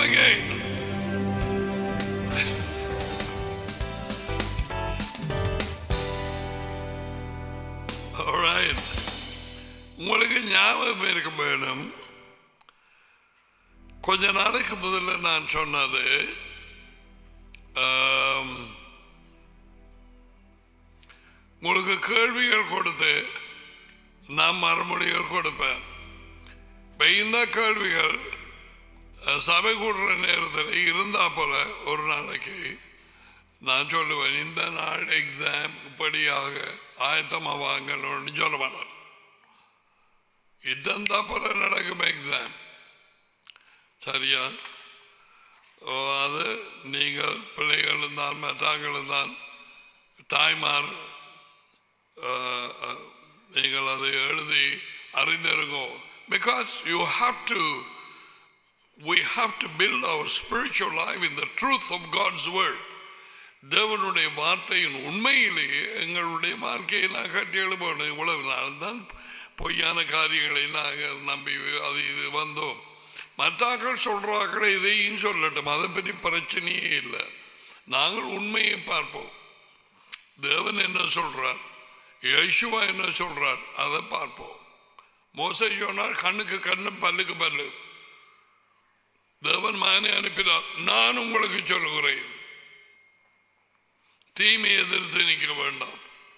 again. Alright. உங்களுக்கு ஞாபகம் இருக்க வேணும் கொஞ்ச நாளைக்கு முதல்ல நான் சொன்னது ஆம், உங்களுக்கு கேள்விகள் கொடுத்து நான் மறுமொழிகள் கொடுப்பேன் இப்ப இந்த கேள்விகள் அஹ், சபை கூடுற நேரத்தில் இருந்தா போல ஒரு நாளைக்கு நான் சொல்லுவேன் இந்த நாள் எக்ஸாம் இப்படியாக ஆயத்தமா வாங்கணும்னு சொல்ல மாட்டேன் இதந்தா போல நடக்கும் எக்ஸாம் சரியா ஓ, அது நீங்கள் பிள்ளைகளும் தான் மற்றங்களும் தான் தாய்மார் அஹ், அஹ், நீங்கள் அதை எழுதி அறிந்திருங்கோ because you have to we have to build our spiritual life in the truth of God's word. தேவனுடைய வார்த்தையின் உண்மையிலேயே எங்களுடைய வாழ்க்கையை நான் கட்டி எழுப்பணும் இவ்வளவு நாள் தான் பொய்யான காரியங்களை நாங்கள் நம்பி அது இது வந்தோம் மற்றாக்கள் சொல்றார்கள் இதையும் சொல்லட்டும் அதை பற்றி பிரச்சனையே இல்லை நாங்கள் உண்மையை பார்ப்போம் தேவன் என்ன சொல்றார் யேசுவா என்ன சொல்றார் அதை பார்ப்போம் மோசை சொன்னார் கண்ணுக்கு கண்ணு பல்லுக்கு பல்லு தேவன் மகனை அனுப்பினார் நான் உங்களுக்கு சொல்லுகிறேன் தீமை எதிர்த்து நிற்க வேண்டாம்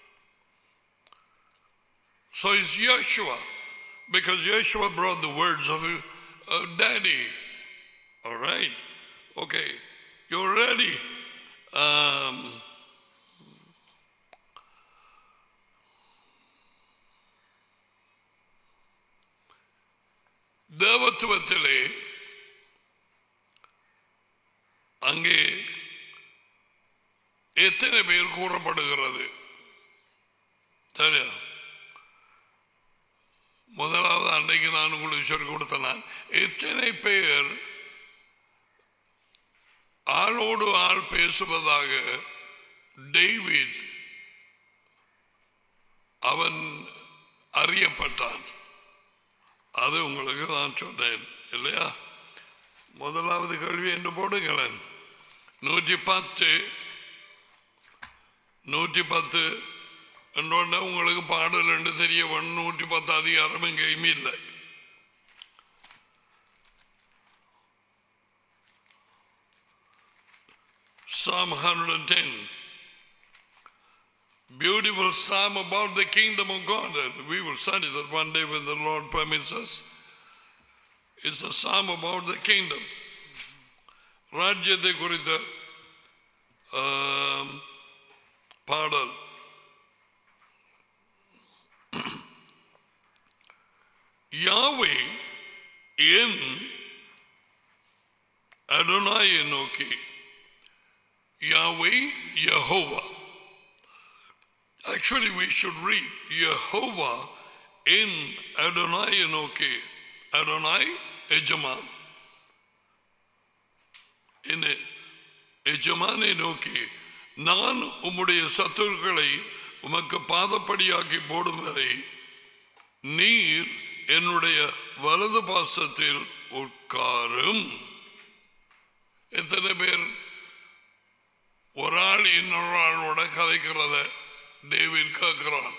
So it's Yeshua, because Yeshua brought the words of uh, Daddy. All right. Okay. You're ready. Um, தேவத்துவத்திலே அங்கே எத்தனை பேர் கூறப்படுகிறது சரியா முதலாவது அன்றைக்கு நான் உங்களுக்கு சொல்லி கொடுத்தேன் எத்தனை பேர் ஆளோடு ஆள் பேசுவதாக டேவிட் அவன் அறியப்பட்டான் அது உங்களுக்கு நான் சொன்னேன் இல்லையா முதலாவது கேள்வி என்று போடுங்களேன் நூற்றி பத்து நூற்றி பத்து എന്നോണ്ട് உங்களுக்கு பாடல் ரெண்டு தெரிய வேணும் நூற்றி பத்து அதிகாரம் எங்கேயுமே இல்லை Psalm 110 beautiful psalm about the kingdom of God and we will study that one day when the Lord permits us it's a psalm about the kingdom ராஜ்யத்தை குறித்த ஆம், பாடல் யாவை என் அடனாயை நோக்கி யாவை Jehovah Actually, we should read Yehovah in Adonai நோக்கி Adonai எஜமான் என்ன எஜமானை நோக்கி நான் உம்முடைய சத்துருக்களை உமக்கு பாதப்படியாக்கி போடும் வரை நீர் என்னுடைய வலது பாசத்தில் உட்காரும் எத்தனை பேர் ஒரு ஆள் இன்னொரு ஆளோட கதைக்கிறத டேவிட் கேட்கிறான்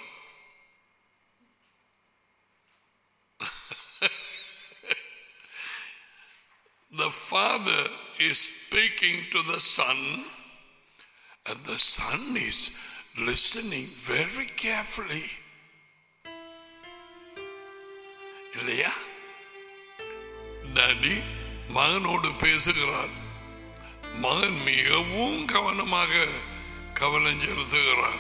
the father is speaking to the son and the son is listening very carefully இல்லையா டாடி மகனோடு பேசுகிறார் மகன் மிகவும் கவனமாக கவனம் செலுத்துகிறார்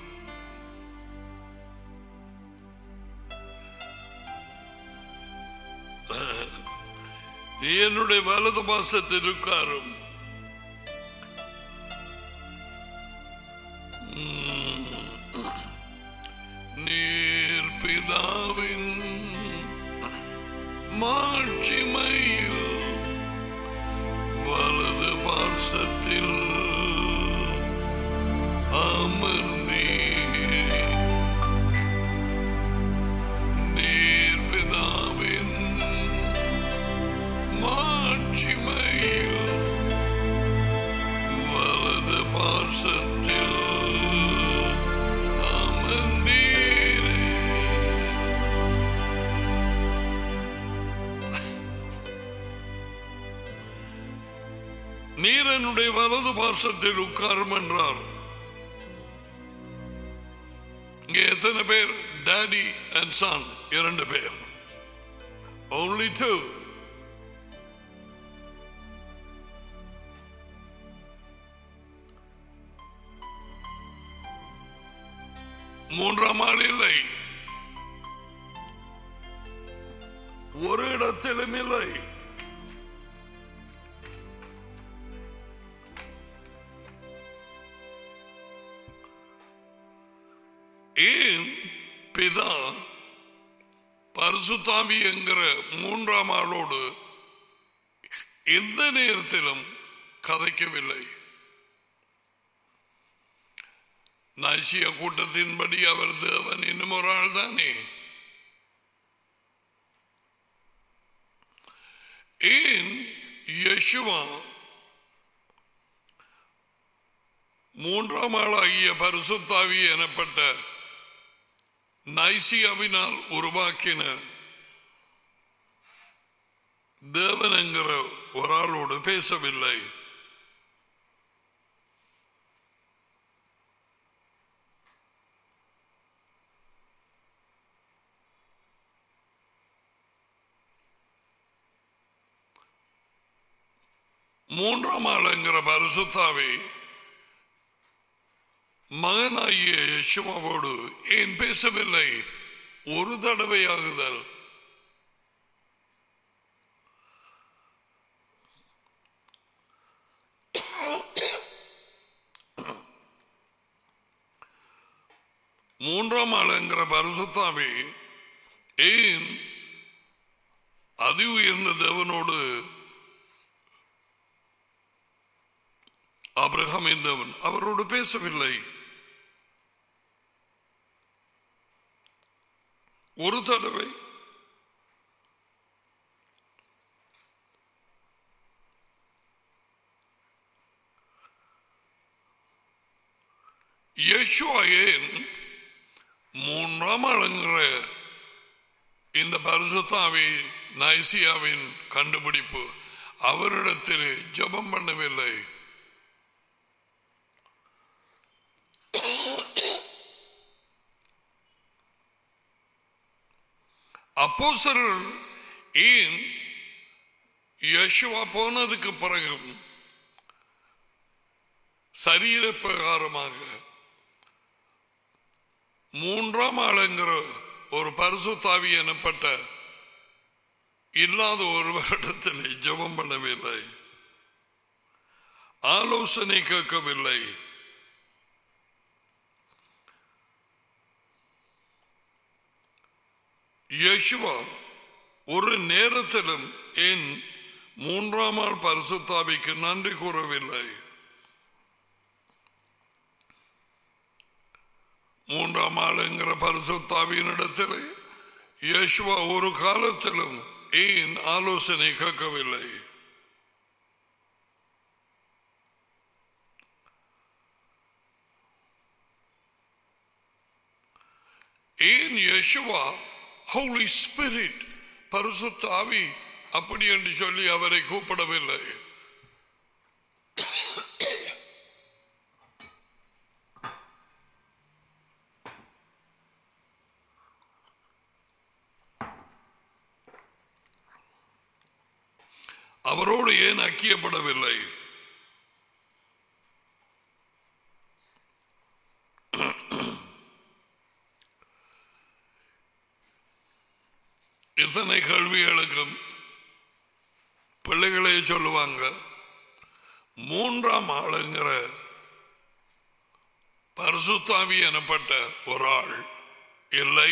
நீ என்னுடைய வலது மாசத்தில் இருக்காரும் நீர் பிதாவின் மாட்சிமையில் வலது பாசத்தில் அமர்ந்தீர் நீர் பிதாவின் மாட்சிமையில் நீர் என்னுடைய வலது பாசத்தில் உட்காரும் என்றார் இங்கே எத்தனை பேர் டாடி அண்ட் சன் இரண்டு பேர் only two மூன்றாம் ஆள் இல்லை ஒரு இடத்திலும் இல்லை ஏன் பிதா பரிசுத்தாவி என்கிற மூன்றாம் ஆளோடு எந்த நேரத்திலும் கதைக்கவில்லை நசிய கூட்டத்தின்படி அவர் தேவன் இன்னும் ஒரு ஆள் தானே ஏன் யசுவா மூன்றாம் ஆளாகிய பரிசுத்தாவி எனப்பட்ட நைசியாவினால் உருவாக்கின தேவன் என்கிற ஒரு ஆளோடு பேசவில்லை மூன்றாம் ஆளுங்கிற பரிசுத்தாவை மகனாகிய யசுமாவோடு ஏன் பேசவில்லை ஒரு தடவையாகுதல் மூன்றாம் ஆளுங்கிற பரிசுத்தாவை ஏன் அதி உயர்ந்த தேவனோடு அபிரகாம் என்பவன் அவரோடு பேசவில்லை ஒரு தடவை யேசுவா ஏன் மூன்றாம் ஆளுங்கிற இந்த பரிசுத்தாவி நைசியாவின் கண்டுபிடிப்பு அவரிடத்தில் ஜெபம் பண்ணவில்லை அப்போஸ்தலர்கள் ஏன் யசுவா போனதுக்கு பிறகு சரீர பிரகாரமாக மூன்றாம் ஆளுங்கிற ஒரு பரிசுத்தாவி எனப்பட்ட இல்லாத ஒரு வருடத்தில் ஜெபம் பண்ணவில்லை ஆலோசனை கேட்கவில்லை யேசுவா ஒரு நேரத்திலும் ஏன் மூன்றாம் ஆள் பரிசுத்தாவிக்கு நன்றி கூறவில்லை மூன்றாம் ஆளுங்கிற பரிசுத்தாவியினிடத்தில் யேசுவா ஒரு காலத்திலும் ஏன் ஆலோசனை கேட்கவில்லை ஏன் யேசுவா ஹோலி ஸ்பிரிட் பரிசுத்த ஆவி அப்படி என்று சொல்லி அவரை கூப்பிடவில்லை அவரோடு ஏன் ஐக்கியப்படவில்லை இத்தனை கல்விகளுக்கும் பிள்ளைகளே சொல்லுவாங்க மூன்றாம் ஆளுங்கிற பரிசுத்தாவி எனப்பட்ட ஒரு ஆள் இல்லை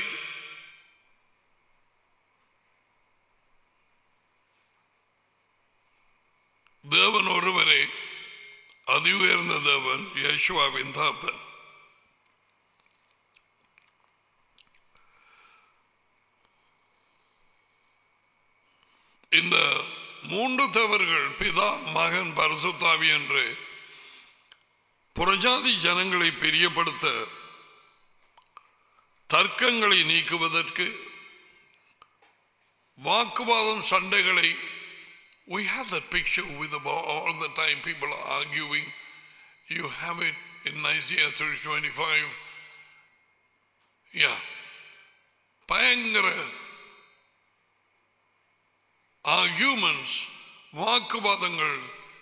தேவன் ஒருவரே அதி உயர்ந்த தேவன் யேசுவாவின் தாப்பன் இந்த மூன்று தவறுகள் பிதா மகன் பரிசுத்தாவி என்று புறஜாதி ஜனங்களை பிரியப்படுத்த தர்க்கங்களை நீக்குவதற்கு வாக்குவாதம் சண்டைகளை We have that picture with about all the time people are arguing. You have it in Isaiah 325. Yeah. பயங்கர ஆர்கியூமெண்ட்ஸ் வாக்குவாதங்கள்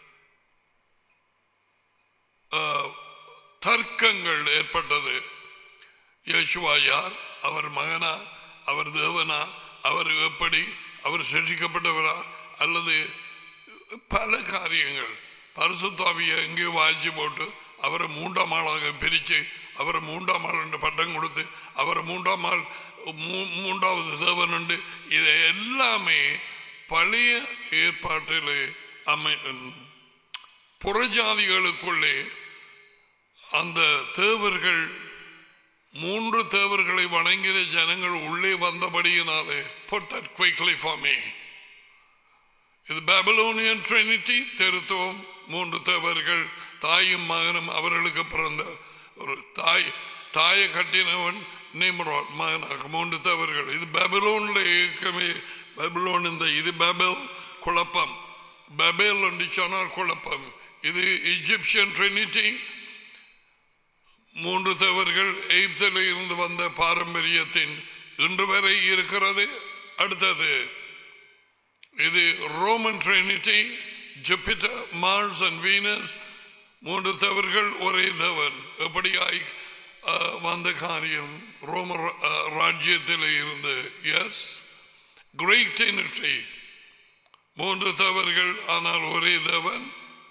அஹ், தர்க்கங்கள் ஏற்பட்டது யேசுவா யார் அவர் மகனா அவர் தேவனா அவர் எப்படி அவர் சிருஷ்டிக்கப்பட்டவரா அல்லது பல காரியங்கள் பரிசுத்தாவியை எங்கேயோ வாய்ச்சி போட்டு அவரை மூன்றாம் ஆளாக பிரித்து அவரை மூன்றாம் ஆள் என்று பட்டம் கொடுத்து அவரை மூன்றாம் ஆள் மூ- மூன்றாவது தேவன் உண்டு இது எல்லாமே பழைய ஏற்பாட்டிலே அமை புறஜாதிகளுக்குள்ளே அந்த தேவர்கள் மூன்று தேவர்களை வணங்கிற ஜனங்கள் உள்ளே வந்தபடியினாலே put that quickly for me இது பாபிலோனியன் ட்ரினிட்டி திருத்துவம் மூன்று தேவர்கள் தாயும் மகனும் அவர்களுக்கு பிறந்த ஒரு தாய் தாயை கட்டினவன் நிம்ரோட் மகனாக மூன்று தேவர்கள் இது பாபிலோன்ல இயக்கமே பாபிலோன் இந்த இது பாபேல் குழப்பம் பாபேல் என்று சொன்னால் குழப்பம் இது இஜிப்சியன் ட்ரினிட்டி மூன்று தேவர்கள் எய்ப்தில் இருந்து வந்த பாரம்பரியத்தின் இன்று வரை இருக்கிறது அடுத்தது இது Roman trinity Jupiter Mars and Venus மூன்று தேவர்கள் ஒரே தேவன் எப்படியாய் அஹ், வந்த காரியம் ரோம அஹ், ராஜ்யத்தில் இருந்து எஸ் கிரேட் ட்ரினிட்டி மூன்று தேவர்கள் ஆனால் ஒரே தேவன்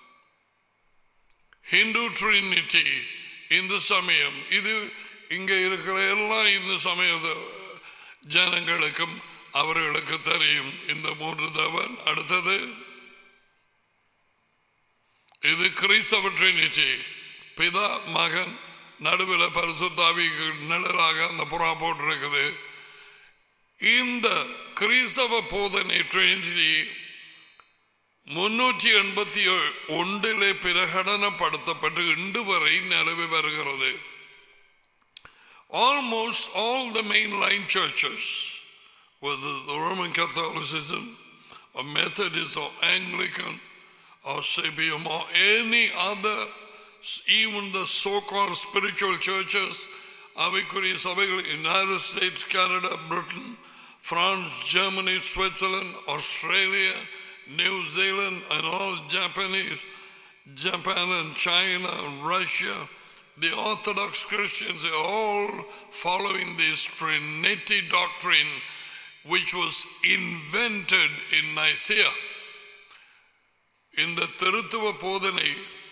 ஹிந்து ட்ரினிட்டி இந்து சமயம் இது இங்க இருக்கிற எல்லா இந்து சமய ஜனங்களுக்கும் அவர்களுக்கு தெரியும் இந்த மூன்று தேவன் அடுத்தது இது கிறிஸ்தவ ட்ரினிட்டி பிதா மகன் நடுவில் பரிசுத்தாவிக்கு நிழலாக அந்த புறா போட்டிருக்குது இந்த கிறிஸ்தவ போதனை ட்ரினிட்டி முன்னூற்றி எண்பத்தி ஒன்றிலே பிரகடனப்படுத்தப்பட்டு இன்று வரை நிலவி வருகிறது almost all the main line churches whether the Roman Catholicism or Methodist or Anglican or Sabium or any other, even the so-called spiritual churches, அவைக்குரிய சபைகள் United States Canada Britain France Germany Switzerland Australia New Zealand and all Japanese, Japan and China, Russia, the Orthodox Christians are all following this Trinity doctrine which was invented in Nicaea. இந்த திருத்துவ போதனை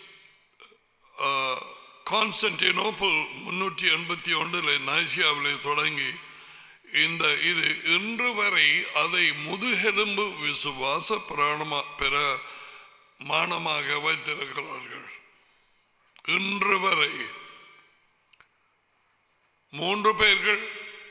Constantinople முன்னூற்றி எண்பத்தி ஒன்றில் நைசியாவிலே தொடங்கி இந்த இது இன்று வரை அதை முதுகெலும்பு விசுவாச பிராணமா பிற மானமாக வைத்திருக்கிறார்கள் இன்று வரை மூன்று பேர்கள்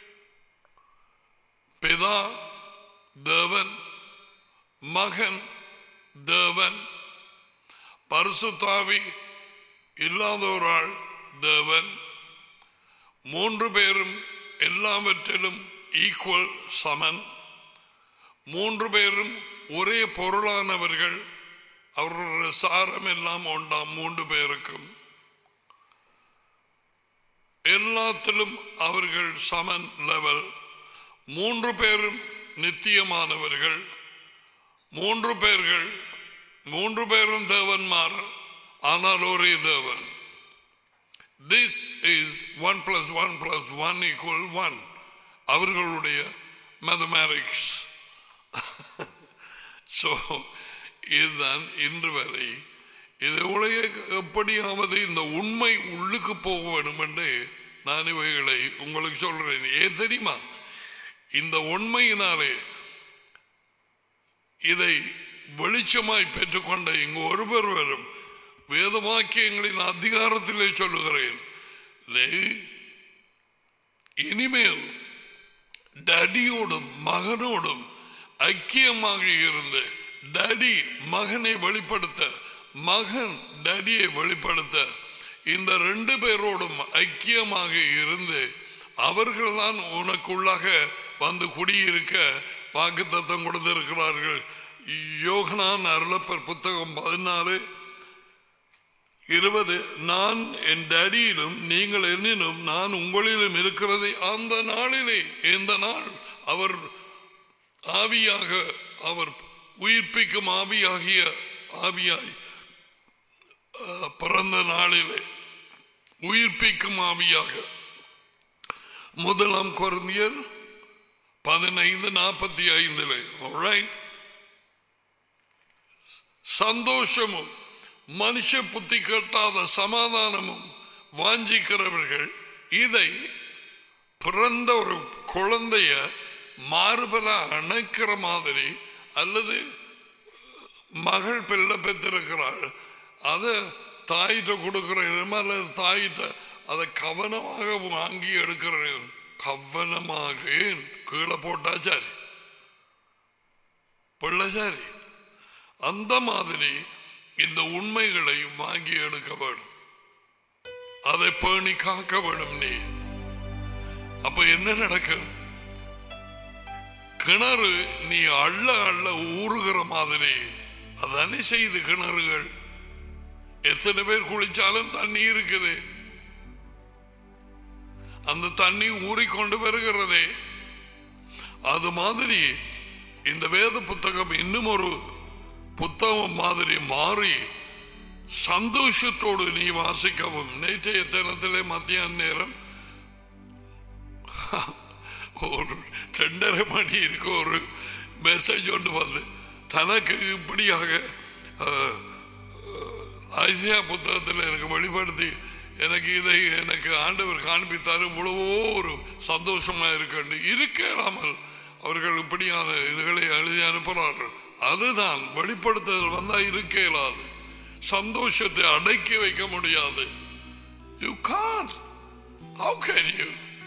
பிதா தேவன் மகன் தேவன் பரிசுத்தாவி இல்லாத ஒரு ஆள் தேவன் மூன்று பேரும் எல்லாவற்றிலும் ஈக்குவல் சமன் மூன்று பேரும் ஒரே பொருளானவர்கள் அவர்களுடைய சாரம் எல்லாம் உண்டாம் மூன்று பேருக்கும் எல்லாத்திலும் அவர்கள் சமன் லெவல் மூன்று பேரும் நித்தியமானவர்கள் மூன்று பேர்கள் மூன்று பேரும் தேவன்மார் ஆனால் ஒரே தேவன் this is one plus one plus one equal one அவர்களுடைய மேத்தமேட்டிக்ஸ் ஸோ இதுதான் இன்று வரை இதோடைய எப்படியாவது இந்த உண்மை உள்ளுக்கு போக வேண்டும் என்று நான் இவைகளை உங்களுக்கு சொல்றேன் ஏன் தெரியுமா இந்த உண்மையினாலே இதை வெளிச்சமாய் பெற்றுக்கொண்ட இங்கு ஒருவர் வரும் வேத வாக்கியங்களின் அதிகாரத்திலே சொல்லுகிறேன் லே- இனிமேல் டடியோடும் மகனோடும் ஐக்கியமாக இருந்து டடி மகனை வெளிப்படுத்த மகன் டடியை வெளிப்படுத்த இந்த ரெண்டு பேரோடும் ஐக்கியமாக இருந்து அவர்கள்தான் உனக்குள்ளாக வந்து குடியிருக்க வாக்குத்தத்தம் கொடுத்திருக்கிறார்கள் யோகனான் அருளப்பர் புத்தகம் பதினாலு இருபது நான் என் டேடியிலும் நீங்கள் என்னிலும் நான் உங்களிலும் இருக்கிறதை அந்த நாளிலே இந்த நாள் அவர் ஆவியாக அவர் உயிர்ப்பிக்கும் ஆவியாகிய ஆவியாய் அஹ், பிறந்த நாளிலே உயிர்ப்பிக்கும் ஆவியாக முதலாம் குழந்தையர் பதினைந்து நாற்பத்தி ஐந்தில் ரைட் சந்தோஷமும் மனுஷ புத்தி கட்டாத சமாதானமும் வாஞ்சிக்கிறவர்கள் இதை பிறந்த ஒரு குழந்தைய மார்பல அணைக்கிற மாதிரி அல்லது மகள் பிள்ளை பெற்றிருக்கிறாள் அதை தாயிட்ட கொடுக்கிறேன் அல்லது தாயிட்ட அதை கவனமாக வாங்கி எடுக்கிறேன் கவனமாக ஏன் கீழே போட்டா சரி பிள்ளை சரி அந்த மாதிரி இந்த உண்மைகளை வாங்கி எடுக்க வேணும் அதை பேணி காக்க வேணும் நீ அப்ப என்ன நடக்கும் கிணறு நீ அள்ள அள்ள ஊறுகிற மாதிரி அதானே செய்து கிணறுகள் எத்தனை பேர் குளிச்சாலும் தண்ணி இருக்குது அந்த தண்ணி ஊறிக்கொண்டு வருகிறதே அது மாதிரி இந்த வேத புத்தகம் இன்னும் ஒரு புத்தகம் மாதிரி மாறி சந்தோஷத்தோடு நீ வாசிக்கவும் நேற்றைய தினத்திலே மத்தியான நேரம் ஒரு ரெண்டரை மணி இருக்க ஒரு மெசேஜ் ஒன்று வந்து தனக்கு இப்படியாக அஹ், அஹ், ஐசியா புத்தகத்தில் எனக்கு வெளிப்படுத்தி எனக்கு இதை எனக்கு ஆண்டவர் காண்பித்தார் இவ்வளவோ ஒரு சந்தோஷமா இருக்கண்டு இருக்கலாமல் அவர்கள் இப்படியான இதுகளை எழுதி அனுப்புகிறார்கள் அதுதான் வெளிப்படுத்துதல் வந்தா இருக்க இயலாது சந்தோஷத்தை அடக்கி வைக்க முடியாது you can how can you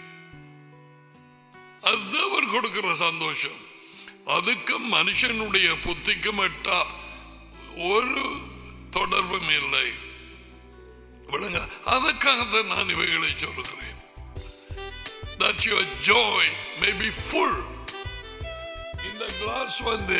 அது தேவன் கொடுக்கிற சந்தோஷம் அதுக்கும் மனுஷனுடைய புத்திக்கும் எட்டா ஒரு தொடர்பும் இல்லை விளங்க அதற்காகத்தான் நான் இவைகளை சொல்லுகிறேன் that your joy may be full இந்த கிளாஸ் வந்து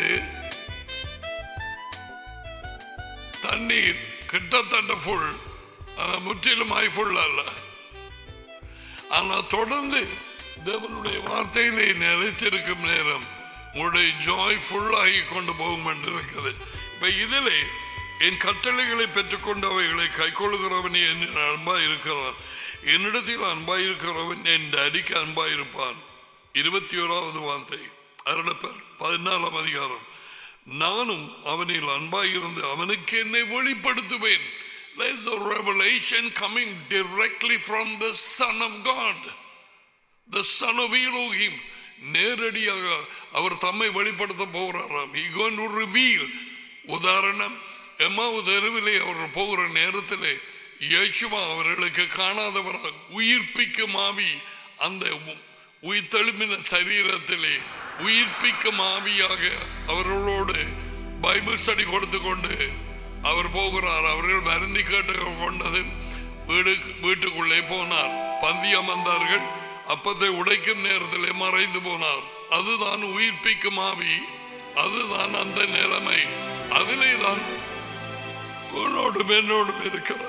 தண்ணீர் கிட்டத்தட்ட ஃபுல் ஆனா முற்றிலுமாய் ஃபுல் அல்ல ஆனா தொடர்ந்து தேவனுடைய வார்த்தையிலே நிலைத்திருக்கும் நேரம் உங்களுடைய ஜாய் ஃபுல்லாகி கொண்டு போகும் என்று இருக்குது இப்ப இதிலே என் கட்டளைகளை பெற்றுக்கொண்டு அவைகளை கைக்கொள்ளுகிறவன் என் அன்பா இருக்கிறான் என்னிடத்தில் அன்பா இருக்கிறவன் என் அடிக்கு அன்பா இருப்பான் இருபத்தி ஓராவது வார்த்தை அருளப்பர் பதினாலாம் அதிகாரம் நானும் அவனில் அன்பாயிருந்து அவனுக்கு என்னை வெளிப்படுத்துவேன் There's a revelation coming directly from the Son of God. The Son of Elohim. நேரடியாக அவர் தம்மை வெளிப்படுத்த போகிறாராம் He going to reveal. உதாரணம் எம்மாவு தெருவிலே அவர் போகிற நேரத்திலே இயேசுவா அவர்களுக்கு காணாதவராக உயிர்ப்பிக்கும் ஆவி அந்த உ- உயிர்த்தெழும்பின சரீரத்திலே உயிர்ப்பிக்கும் ஆவியாக அவர்களோடு பைபிள் ஸ்டடி கொடுத்து கொண்டு அவர் போகிறார் அவர்கள் வருந்தி கேட்டு கொண்டது வீடு வீட்டுக்குள்ளே போனார் பந்தி அமர்ந்தார்கள் அப்பத்தை உடைக்கும் நேரத்திலே மறைந்து போனார் அதுதான் உயிர்ப்பிக்கும் ஆவி அதுதான் அந்த நிலைமை அதிலே தான் உன்னோடும் என்னோடும் இருக்கிறார்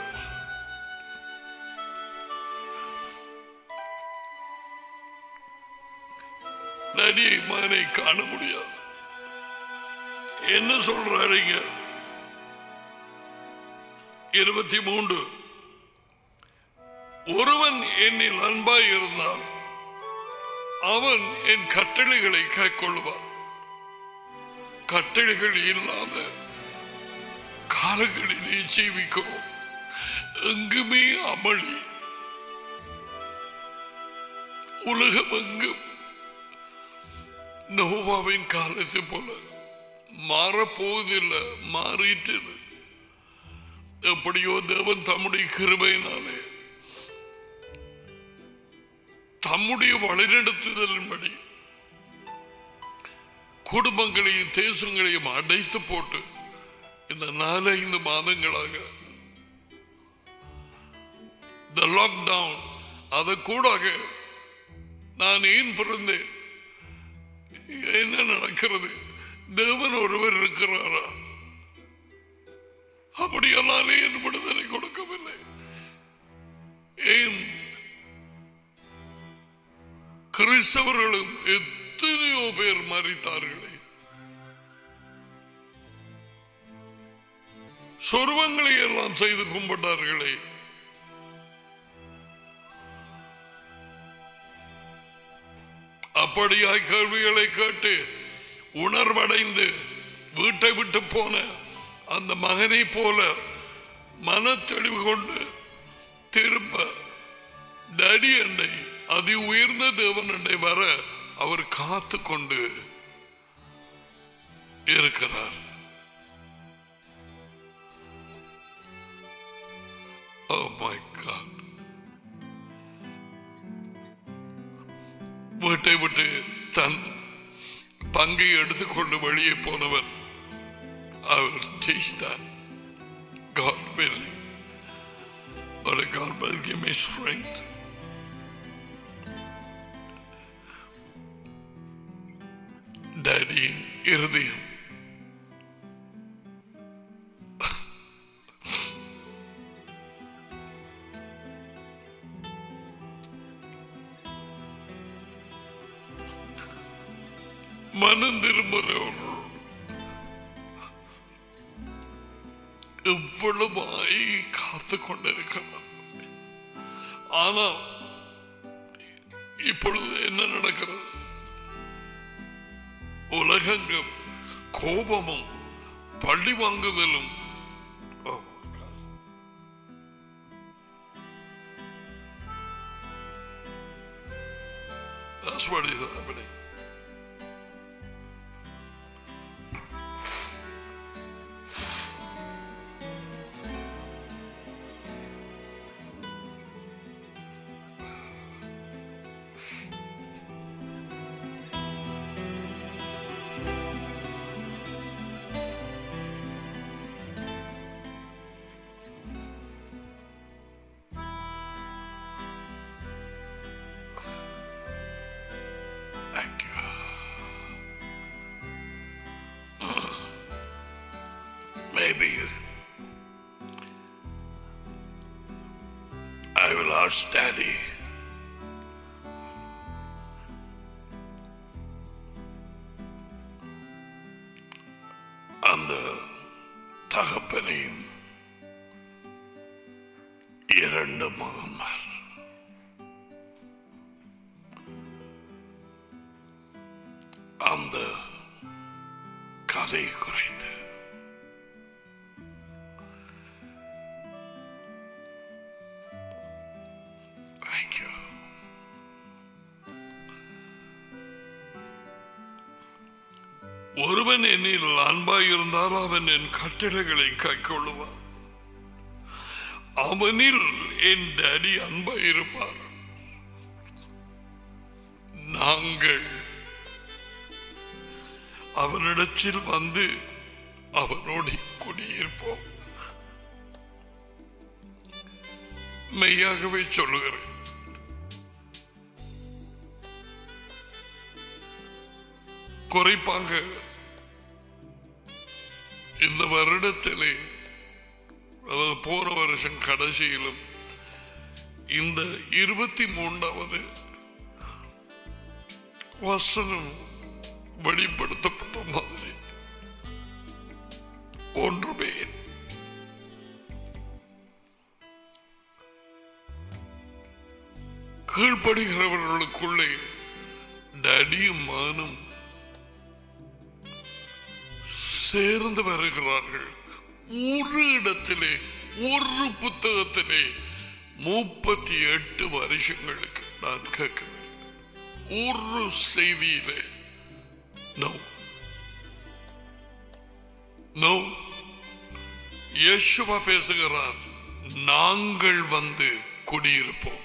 நடிகை மகனை காண முடியாது என்ன சொல்றாருங்க இருபத்தி மூன்று ஒருவன் என்னில் அன்பாய் இருந்தால் அவன் என் கட்டளைகளை கைக்கொள்வான் கட்டளைகள் இல்லாத காலங்களிலே ஜீவிக்கிறோம் எங்குமே அமளி உலகம் எங்கும் நோவாவின் காலத்தை போல மாறப்போவதில்லை மாறிட்டது எப்படியோ தேவன் தம்முடைய கிருபையினாலே தம்முடைய வழிநடத்துதலின்படி குடும்பங்களையும் தேசங்களையும் அடைத்து போட்டு இந்த நாலைந்து மாதங்களாக இந்த லாக்டவுன் அதை கூடாக நான் ஏன் பிறந்தேன் என்ன நடக்கிறது தேவன் ஒருவர் இருக்கிறாரா அப்படியானாலே என் விடுதலை கொடுக்கவில்லை ஏன் கிறிஸ்தவர்களும் எத்தனையோ பேர் மறித்தார்களே சொருவங்களை எல்லாம் செய்து கும்பிட்டார்களே அப்படியாய் கேள்விகளை கேட்டு உணர்வடைந்து வீட்டை விட்டு போன அந்த மகனை போல மனத்தெளிவு கொண்டு திரும்ப டடி அண்டை அதி உயர்ந்த தேவன் அண்டை வர அவர் காத்து கொண்டு இருக்கிறார் Oh my God. வீட்டை விட்டு தன் பங்கை எடுத்துக்கொண்டு வெளியே போனவன் அவர் teach that. God willing. But God will give me strength. டேடியின் இருதயம் மனம் திரும்புகிறவர்கள் எவ்வளவாய் காத்து கொண்டிருக்கிறார் ஆனால் இப்பொழுது என்ன நடக்கிறது உலகெங்கும் கோபமும் பழி வாங்குதலும் Oh, God. That's what is happening. Thank you. Maybe I will ask Daddy. அந்த தகப்பனையும் இரண்டு மகன்மார் அந்த கதை குறைந்து Thank you. ஒருவன் என்னில் அன்பாய் இருந்தால் அவன் என் கட்டளைகளை கைக்கொள்ளுவான் அவனில் என் டேடி அன்பாய் இருப்பார் நாங்கள் அவனிடத்தில் வந்து அவனோடு குடியிருப்போம் மெய்யாகவே சொல்லுகிறேன் குறைப்பாங்க இந்த வருடத்திலே அதாவது போன வருஷம் கடைசியிலும் இந்த இருபத்தி மூன்றாவது வசனம் வெளிப்படுத்தப்பட்ட மாதிரி ஒன்றுமே கீழ்ப்படுகிறவர்களுக்குள்ளே டடியும் மானும் சேர்ந்து வருகிறார்கள் ஒரு இடத்திலே ஒரு புத்தகத்திலே முப்பத்தி எட்டு வருஷங்களுக்கு நான் கேட்கிறேன் ஒரு செய்தியிலே நோ நோ யேசுவா பேசுகிறார் நாங்கள் வந்து குடியிருப்போம்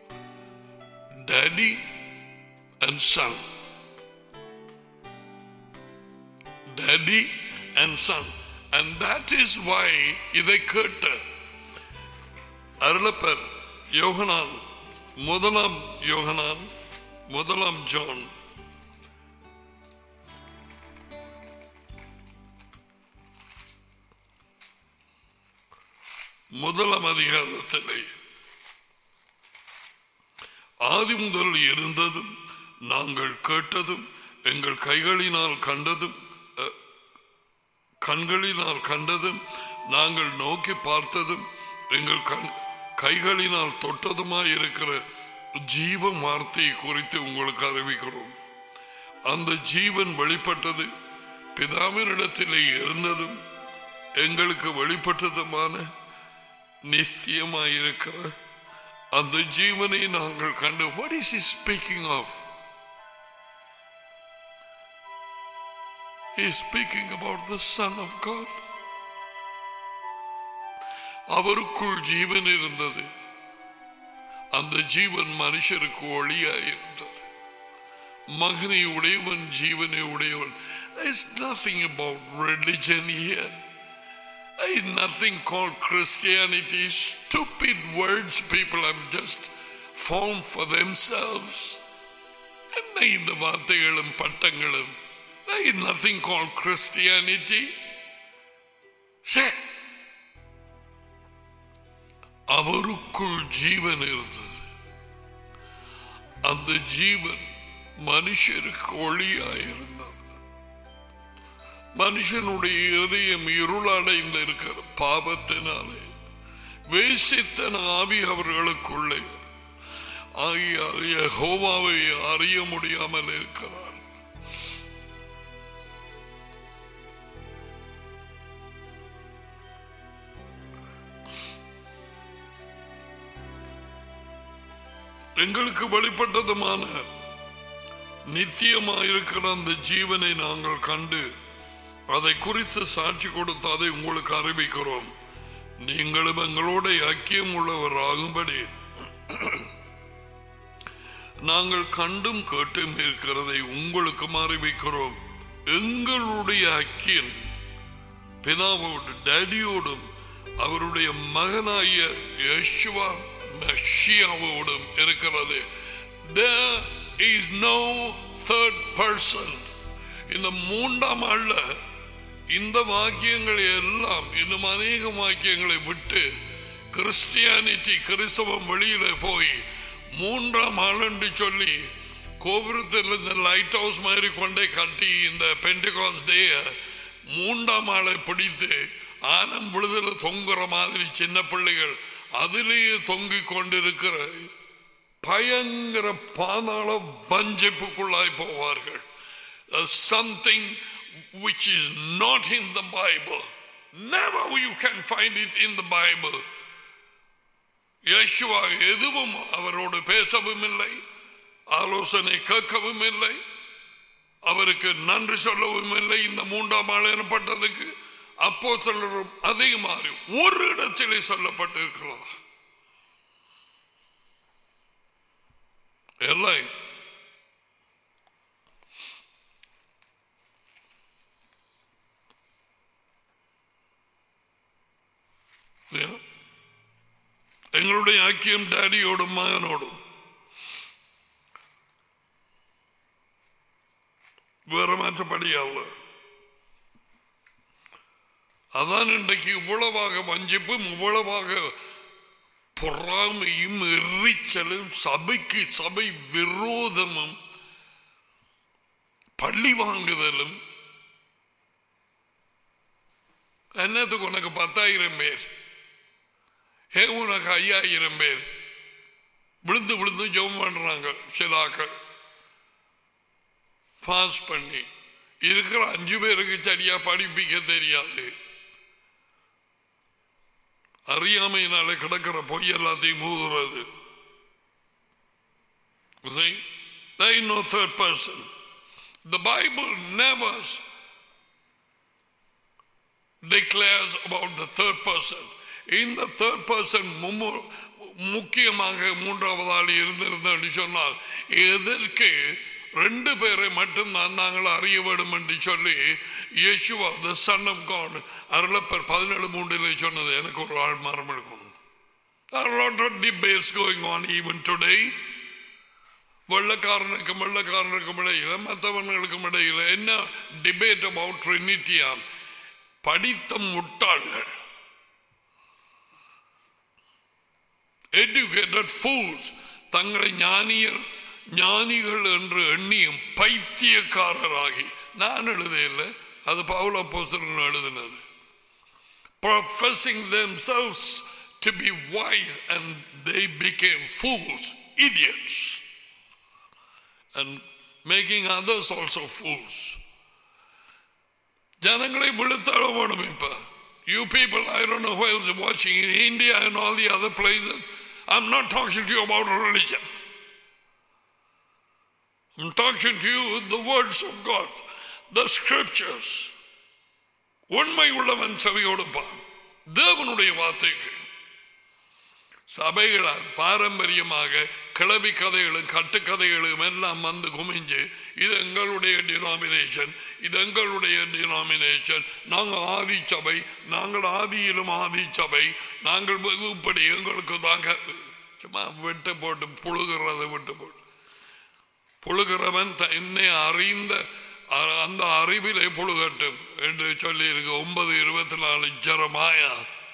daddy and son daddy and son and that is why இதை கேட்ட அருளப்பர் யோகனான் முதலாம் யோகனான் முதலாம் ஜான் முதலாம் அதிகாரத்திலே ஆதி முதல் இருந்ததும் நாங்கள் கேட்டதும் எங்கள் கைகளினால் கண்டதும் அஹ், கண்களினால் கண்டதும் நாங்கள் நோக்கி பார்த்ததும் எங்கள் கண் கைகளினால் தொட்டதுமாய் இருக்கிற ஜீவ வார்த்தையை குறித்து உங்களுக்கு அறிவிக்கிறோம் அந்த ஜீவன் வெளிப்பட்டது பிதாவினிடத்திலே இருந்ததும் எங்களுக்கு வெளிப்பட்டதுமான நித்தியமாயிருக்கிற அந்த ஜீவனை நாங்கள் கண்டு what is he speaking of he is speaking about the son of god அவருக்குள் ஜீவன் இருந்தது அந்த ஜீவன் மனுஷருக்கு ஒளியாயிருந்தது மகனை உடையவன் ஜீவனை உடையவன் there is nothing about religion here there is nothing called Christianity stupid words people have just formed for themselves என்ன இந்த வார்த்தைகளும் பட்டங்களும் there is nothing called Christianity சே அவருக்குள் ஜீவன் இருந்தது அந்த ஜீவன் மனுஷருக்கு ஒளியாயிருந்தது மனுஷனுடைய இதயம் இருளடைந்து இருக்கிற பாவத்தினாலே வேசித்தன ஆவி அவர்களுக்குள்ளே ஆகியால் யெகோவாவை அறிய முடியாமல் இருக்கிறார் எங்களுக்கு வெளிப்பட்டதுமான நித்தியமாயிருக்கிற அந்த ஜீவனை நாங்கள் கண்டு அதை குறித்து சாட்சி கொடுத்து அதை உங்களுக்கு அறிவிக்கிறோம் நீங்களும் எங்களோட ஐக்கியம் உள்ளவர் ஆகும்படி நாங்கள் கண்டும் கேட்டும் இருக்கிறதை உங்களுக்கும் அறிவிக்கிறோம் எங்களுடைய ஐக்கியம் பிதாவோடு டேடியோடும் அவருடைய மகனாகிய யேசுவா மெஷியாவோடும் இருக்கிறது there is no third person இந்த மூன்றாம் ஆள்ல இந்த வாக்கியங்களை எல்லாம் இன்னும் அநேக வாக்கியங்களை விட்டு கிறிஸ்டியானிட்டி கிறிஸ்தவம் வெளியில போய் மூன்றாம் ஆள் என்று சொல்லி கோபுரத்தில் இந்த லைட் ஹவுஸ் மாதிரி கொண்டே கட்டி இந்த பென்டிகாஸ் டே மூன்றாம் ஆளை பிடித்து ஆனம் விழுதல தொங்குற மாதிரி சின்ன பிள்ளைகள் அதிலேயே தொங்கிக் கொண்டிருக்கிற பயங்கர பாதாள வஞ்சிப்புக்குள்ளாய் போவார்கள் something which is not in the Bible. Never you can find it in the Bible. Yeshua எதுவும் அவரோடு பேசவும் இல்லை ஆலோசனை கேட்கவும் இல்லை அவருக்கு நன்றி சொல்லவும் இல்லை இந்த மூன்றாம் ஆள் எனப்பட்டதுக்கு அப்போ சொல்லரும் அதே மாதிரி ஒரு இடத்திலே சொல்லப்பட்டிருக்கிறதா எல்லாம் Yeah. எங்களுடைய ஐக்கியம் டேடியோடும் மகனோடும் வேற மாற்றப்படி அல்ல அதான் இன்றைக்கு இவ்வளவாக வஞ்சிப்பும் இவ்வளவாக பொறாமையும் எரிச்சலும் சபைக்கு சபை விரோதமும் பள்ளி வாங்குதலும் என்னத்துக்கு உனக்கு பத்தாயிரம் பேர் ஏ உனக்கு ஐயாயிரம் பேர் விழுந்து விழுந்து ஜெபம் பண்றாங்க சில ஆக்கள் பாஸ் பண்ணி இருக்கிற அஞ்சு பேருக்கு சரியா படிப்பிக்க தெரியாது அறியாமையினால கிடக்கிற பொய் எல்லாத்தையும் மூதுறது See? There is no third person. The Bible never declares about the third person. இந்த தேர்ட் பர்சன் முக்கியமாக மூன்றாவது ஆள் இருந்திருந்தேன் சொன்னால் எதற்கு ரெண்டு பேரை மட்டும்தான் நாங்கள் அறிய வேண்டும் என்று சொல்லி Yeshua the son of God அருளப்பர் பதினேழு மூன்றில் சொன்னது எனக்கு ஒரு ஆள் மரம் எடுக்கணும் There are a lot of debates going on even today. வெள்ளக்காரனுக்கும் வெள்ளக்காரனுக்கும் இடையில மற்றவர்களுக்கும் இடையில என்ன டிபேட் அபவுட் ட்ரினிட்டியா படித்த முட்டாள்கள் educated fools தங்களை ஞானியர் ஞானிகள் என்று எண்ணியும் பைத்தியக்காரராகி நான் எழுதையில்லை அது பவுல போசன் எழுதினது professing themselves to be wise and they became fools idiots and making others also fools ஜனங்களை விழுத்தாழ வேணும் இப்ப you people i don't know who else is watching in india and all the other places i'm not talking to you about religion i'm talking to you with the words of god the scriptures உண்மை உள்ளவன் செவி கொடுப்பான் தேவனுடைய வார்த்தைக்கு சபைகளால் பாரம்பரியமாக கிளவி கதைகளும் கட்டுக்கதைகளும் எல்லாம் வந்து குமிஞ்சு இது எங்களுடைய டினாமினேஷன் இது எங்களுடைய டினாமினேஷன் நாங்கள் ஆதி சபை நாங்கள் ஆதியிலும் ஆதி சபை நாங்கள் இப்படி எங்களுக்கு தாங்க சும்மா விட்டு போட்டு புழுகிறத விட்டு போட்டு புழுகிறவன் என்னை அறிந்த அந்த அறிவிலே புழுகட்டும் என்று சொல்லி இருக்கு ஒன்பது இருபத்தி நாலு ஜரமாயா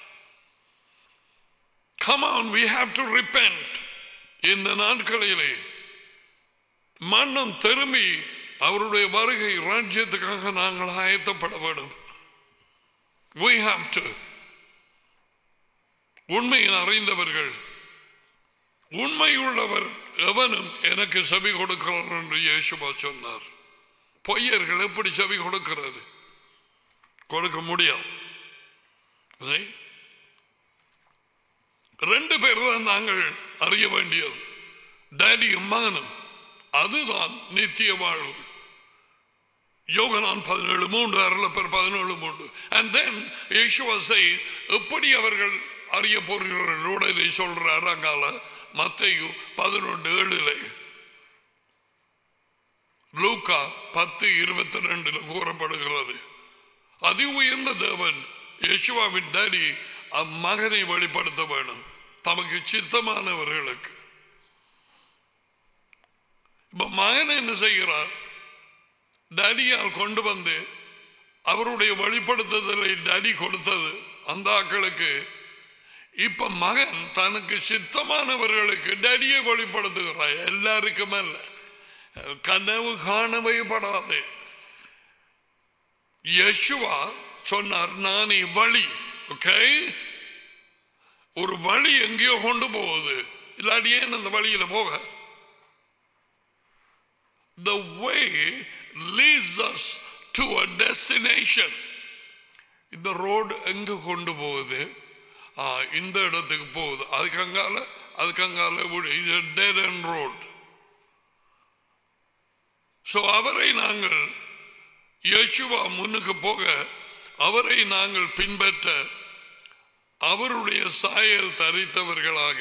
Come on, we have to repent. இந்த நாட்களிலே மன்னம் திரும்பி அவருடைய வருகை ராஜ்யத்துக்காக நாங்கள் ஆயத்தப்பட வேண்டும் We have to. உண்மையில் அறிந்தவர்கள் உண்மையுள்ளவர் எவனும் எனக்கு செவி கொடுக்கிறார் என்று இயேசுவா சொன்னார் பொய்யர்கள் எப்படி செவி கொடுக்கிறது கொடுக்க முடியாது ரெண்டு பேர் தான் நாங்கள் அறிய வேண்டியது டேடியும் மகனும் அதுதான் நித்திய வாழ்வு யோகனான் பதினேழு மூன்று அருளப்பர் பதினேழு மூன்று அண்ட் தென் யேசுவா செய் எப்படி அவர்கள் அறிய போகிறார்கள் உடனே சொல்றார் அங்கால மத்தையு பதினொன்று ஏழுல லூக்கா பத்து இருபத்தி ரெண்டுல கூறப்படுகிறது அதி உயர்ந்த தேவன் யேசுவாவின் டேடி அம்மகனை வெளிப்படுத்த வேணும் தமக்கு சித்தமானவர்களுக்கு இப்ப மகன் என்ன செய்கிறார் டேடியால் கொண்டு வந்து அவருடைய வெளிப்படுத்துதலை டேடி கொடுத்தது அந்த ஆக்களுக்கு இப்ப மகன் தனக்கு சித்தமானவர்களுக்கு டேடியை வெளிப்படுத்துகிறார் எல்லாருக்கும் அல்ல கனவு காணவே படாது யசுவா சொன்னார் நான் வழி ஓகே ஒரு வழி எங்கேயோ கொண்டு போகுது இல்லாட்டி ஏன் அந்த வழியில போக the way leads us to a destination இந்த ரோடு எங்க கொண்டு போகுது ஆ, இந்த இடத்துக்கு போகுது அதுக்கு அங்கால அதுக்கு அங்கால இது டெட் அண்ட் ரோட் ஸோ அவரை நாங்கள் யேசுவா முன்னுக்கு போக அவரை நாங்கள் பின்பற்ற அவருடைய சாயல் தரித்தவர்களாக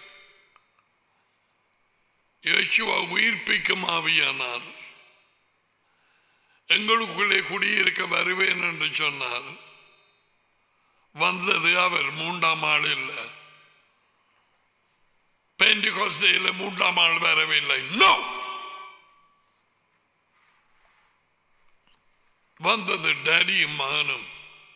யேசுவா உயிர்ப்பிக்கும் ஆவியானார் எங்களுக்குள்ளே குடியிருக்க வருவேன் என்று சொன்னார் வந்தது அவர் மூன்றாம் ஆள் இல்லை பெண்டிகாஸ்டேல மூன்றாம் ஆள் வரவில்லை நோ வந்தது டேடியும் மகனும்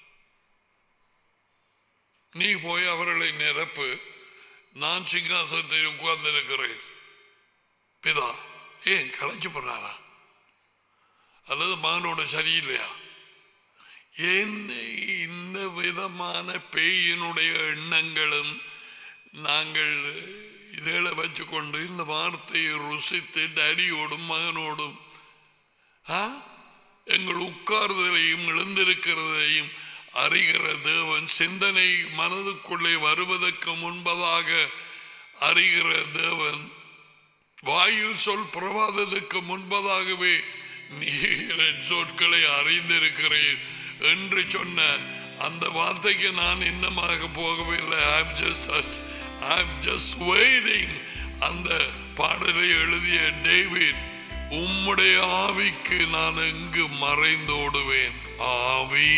நீ போய் அவர்களை நிரப்பு நான் சிங்காசனத்தில் உட்கார்ந்திருக்கிறேன் பிதா ஏன் களைச்சு போறாரா அல்லது மகனோட சரியில்லையா என்னை இந்த விதமான பேயினுடைய எண்ணங்களும் நாங்கள் இதழ வச்சுக்கொண்டு இந்த வார்த்தையை ருசித்து டேடியோடும் மகனோடும் ஆ? எங்கள் உட்கார்தலையும் எழுந்திருக்கிறதையும் அறிகிற தேவன் சிந்தனை மனதுக்குள்ளே வருவதற்கு முன்பதாக அறிகிற தேவன் வாயில் சொல் பிரவாதத்துக்கு முன்பதாகவே நீர் என் சொற்களை அறிந்திருக்கிறேன் என்று சொன்ன அந்த வார்த்தைக்கு நான் இன்னமாக போகவில்லை I'm just I'm just waiting அந்த பாடலை எழுதிய டேவிட் உம்முடைய ஆவிக்கு நான் எங்கு மறைந்தோடுவேன் ஆவி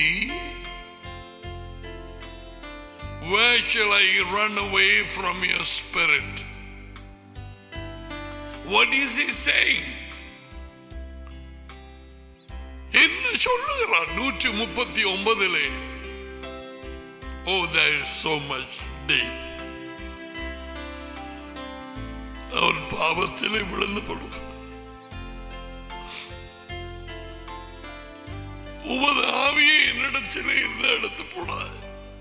Where shall I run away from your spirit? What is he saying? என்ன சொல்லுகிறார் நூற்றி முப்பத்தி ஒன்பதிலே ஓ there is so much deep அவன் பாவத்திலே விழுந்த பொழுது உமது ஆவியை என்னிடத்திலே இருந்து எடுத்து போனாய்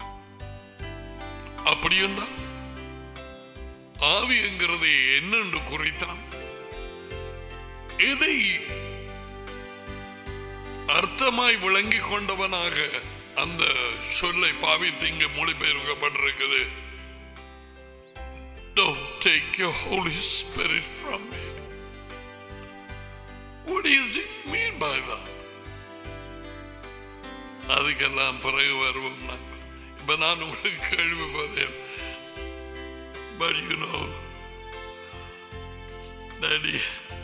அப்படி என்றால் ஆவி என்கிறது என்னென்று குறைத்தான் எதை அர்த்தமாய் விளங்கிக் கொண்டவனாக அந்த சொல்லை பாவித்து இங்கு மொழிபெயர்க்கப்பட்டிருக்குது Don't take your Holy Spirit from me. What does it mean by that? அதுக்கெல்லாம் பிறகு வருவோம் நாங்கள் இப்ப நான் உங்களுக்கு கேள்வி பதில் But you know, Daddy,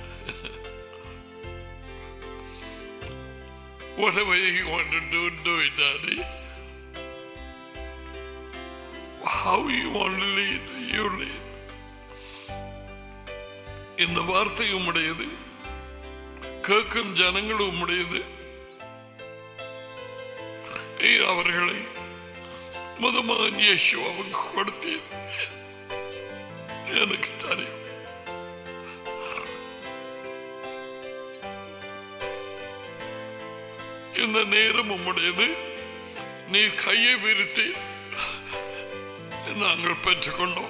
whatever you want to do, do it, Daddy. How you want to lead, you lead. இந்த வார்த்தை உம்முடையது கேட்கும் ஜனங்கள் உம்முடையது நீர் அவர்களை முதமகன் இயேசுவாவுக்கு கொடுத்தீர் எனக்கு தெரியும் இந்த நேரம் உம்முடையது நீர் கையை விரித்தீர் நாங்கள் பெற்றுக்கொண்டோம்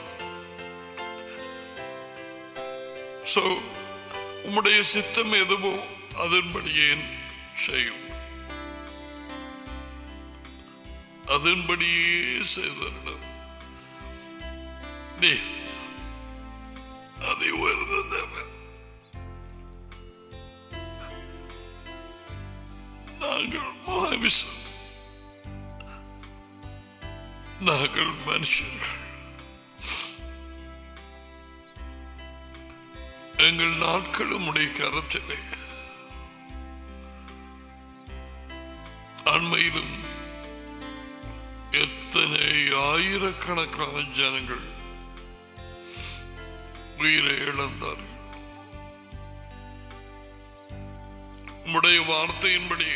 சோ உம்முடைய சித்தம் எதுவோ அதன்படியே செய்யும் அதன்படியே செய்தரிடம் நீ அதை உயர்ந்த தேவன் நாங்கள் மகாவிசம் நாங்கள் மனுஷர்கள் எங்கள் நாட்களும் உடைய கரத்திலே அண்மையிலும் எத்தனை ஆயிரக்கணக்கான ஜனங்கள் உயிரை இழந்தார்கள் உம்முடைய வார்த்தையின்படி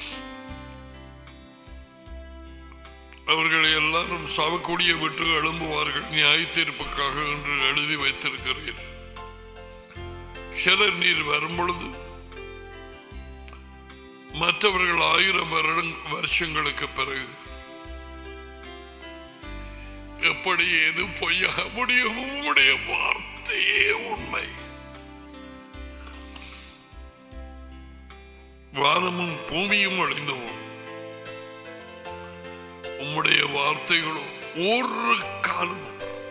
அவர்களை எல்லாரும் சாவக்கூடிய விட்டு எழும்புவார்கள் நியாய தீர்ப்புக்காக என்று எழுதி வைத்திருக்கிறீர் சிலர் நீர் வரும் பொழுது மற்றவர்கள் ஆயிரம் வருடம் வருஷங்களுக்கு பிறகு எப்படி எது பொய்யாக முடியும் உம்முடைய வார்த்தையே உண்மை வானமும் பூமியும் அழிந்தவும் உம்முடைய வார்த்தைகளும் ஒரு காலம்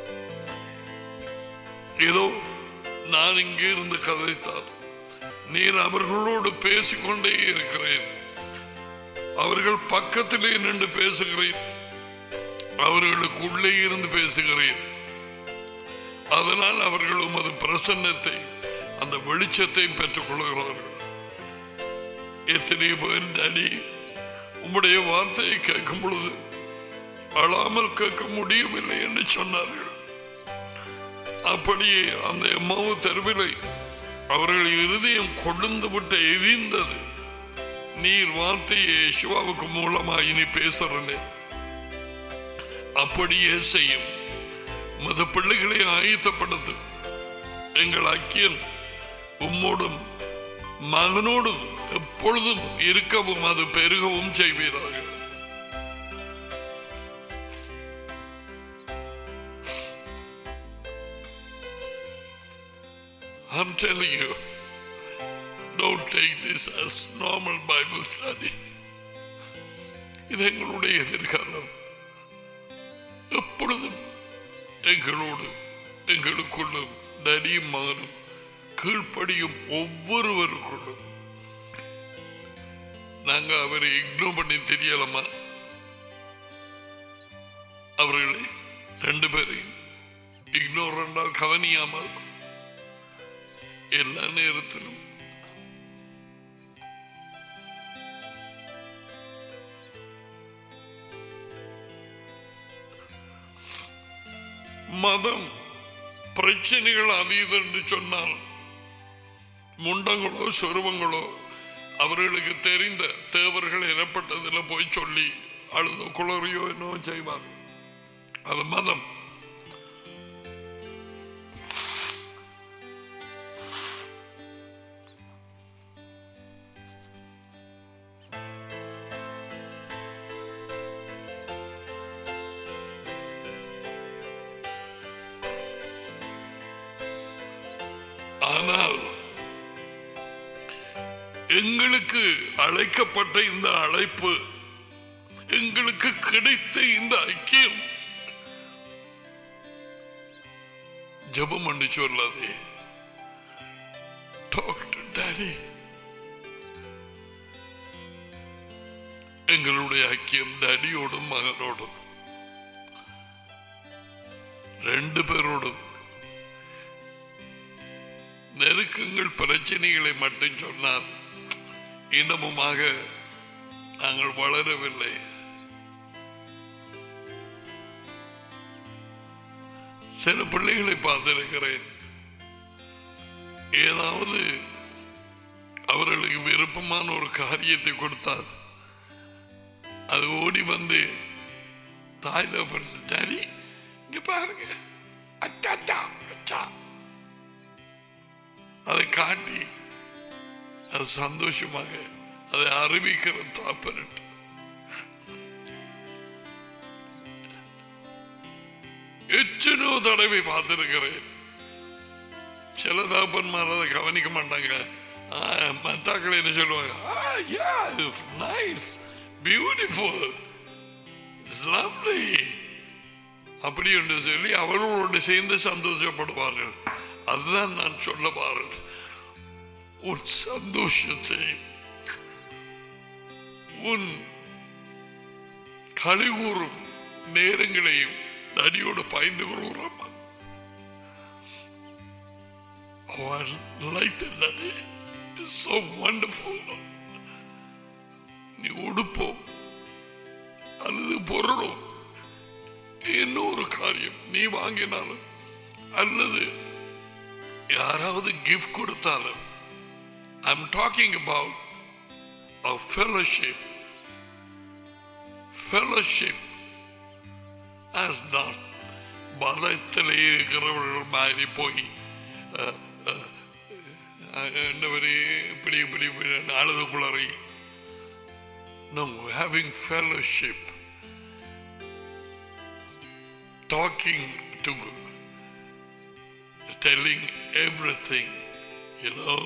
ஏதோ நான் இங்கே இருந்து கதைத்தார் நீர் அவர்களோடு பேசிக்கொண்டே இருக்கிறேன் அவர்கள் பக்கத்திலே நின்று பேசுகிறேன் அவர்களுக்கு உள்ளே இருந்து பேசுகிறேன் அதனால் அவர்கள் உமது பிரசன்னத்தை அந்த வெளிச்சத்தையும் பெற்றுக் கொள்கிறார்கள் எத்தனை பேர் டாடி உம்முடைய வார்த்தையை கேட்கும் பொழுது அழாமல் கேட்க முடியவில்லை என்று சொன்னார்கள் அப்படியே அந்த எம்மாவு தெருவிலை அவர்கள் இருதயம் கொழுந்து விட்டு எரிந்தது நீர் வார்த்தையை சிவாவுக்கு மூலமாக இனி பேசுறனே அப்படியே செய்யும் மத பிள்ளைகளை ஆயத்தப்படுத்து எங்கள் ஐக்கியன் உம்மோடும் மகனோடும் எப்பொழுதும் இருக்கவும் அது பெருகவும் செய்வீராக I'm telling you, don't take this as normal Bible study. இது எங்களுடைய எதிர்காலம் எப்பொழுதும் எங்களோடு எங்களுக்குள்ளும் நடியும் மகனும் கீழ்ப்படியும் ஒவ்வொருவருக்குள்ளும் நாங்க அவரை இக்னோர் பண்ணி தெரியலாமா அவர்களை ரெண்டு பேரையும் இக்னோர் என்றால் கவனியாமல் எல்லா நேரத்திலும் மதம் பிரச்சனைகள் அதீது என்று சொன்னால் முண்டங்களோ சொருவங்களோ அவர்களுக்கு தெரிந்த தேவர்கள் எனப்பட்டதில் போய் சொல்லி அழுதோ குளறியோ என்னவோ செய்வார் அது மதம் ஆனால் எங்களுக்கு அழைக்கப்பட்ட இந்த அழைப்பு எங்களுக்கு கிடைத்த இந்த ஐக்கியம் ஜெபம் பண்ணி சொல்லாதே டாக் டு டாடி எங்களுடைய ஐக்கியம் டாடியோடும் மகனோடும் ரெண்டு பேரோடும் நெருக்கங்கள் பிரச்சனைகளை மட்டும் சொன்னார் இன்னமுமாக நாங்கள் வளரவில்லை சில பிள்ளைகளை பார்த்திருக்கிறேன் ஏதாவது அவர்களுக்கு விருப்பமான ஒரு காரியத்தை கொடுத்தார் அது ஓடி வந்து தாய் தகப்பன் டாடி இங்க பாருங்க அச்சா அச்சா அச்சா அதை காட்டி அது சந்தோஷமாக அதை அறிவிக்கிற தாப்பரட்டு எத்தனோ தடவை பார்த்திருக்கிறேன் சில தகப்பன்மார் அதை கவனிக்க மாட்டாங்க ஆ, மத்தாக்கள் என்ன சொல்லுவாங்க நைஸ் பியூட்டிஃபுல் இட்ஸ் லவ்லி அப்படி என்று சொல்லி அவர்களோடு சேர்ந்து சந்தோஷப்படுவார்கள் அதுதான் நான் சொல்ல பாருங்கள் உன் சந்தோஷத்தை உன் கழிவுறும் நேரங்களையும் நடியோடு பாய்ந்து கொள்கிறோம் Oh, I like that daddy. It's so wonderful. நீ உடுப்போ அல்லது பொருளோ இன்னொரு காரியம் நீ வாங்கினாலும் அல்லது யாராவது கிஃப்ட் கொடுத்தாலும் I'm talking about a fellowship fellowship as not பலத்திலே இருக்கிறவர்கள் மாதிரி போய் அஹ், அஹ், அஹ், ஆண்டவரே இப்படி இப்படி இப்படி அழுது குளறி No, having fellowship, talking to, telling everything, you know.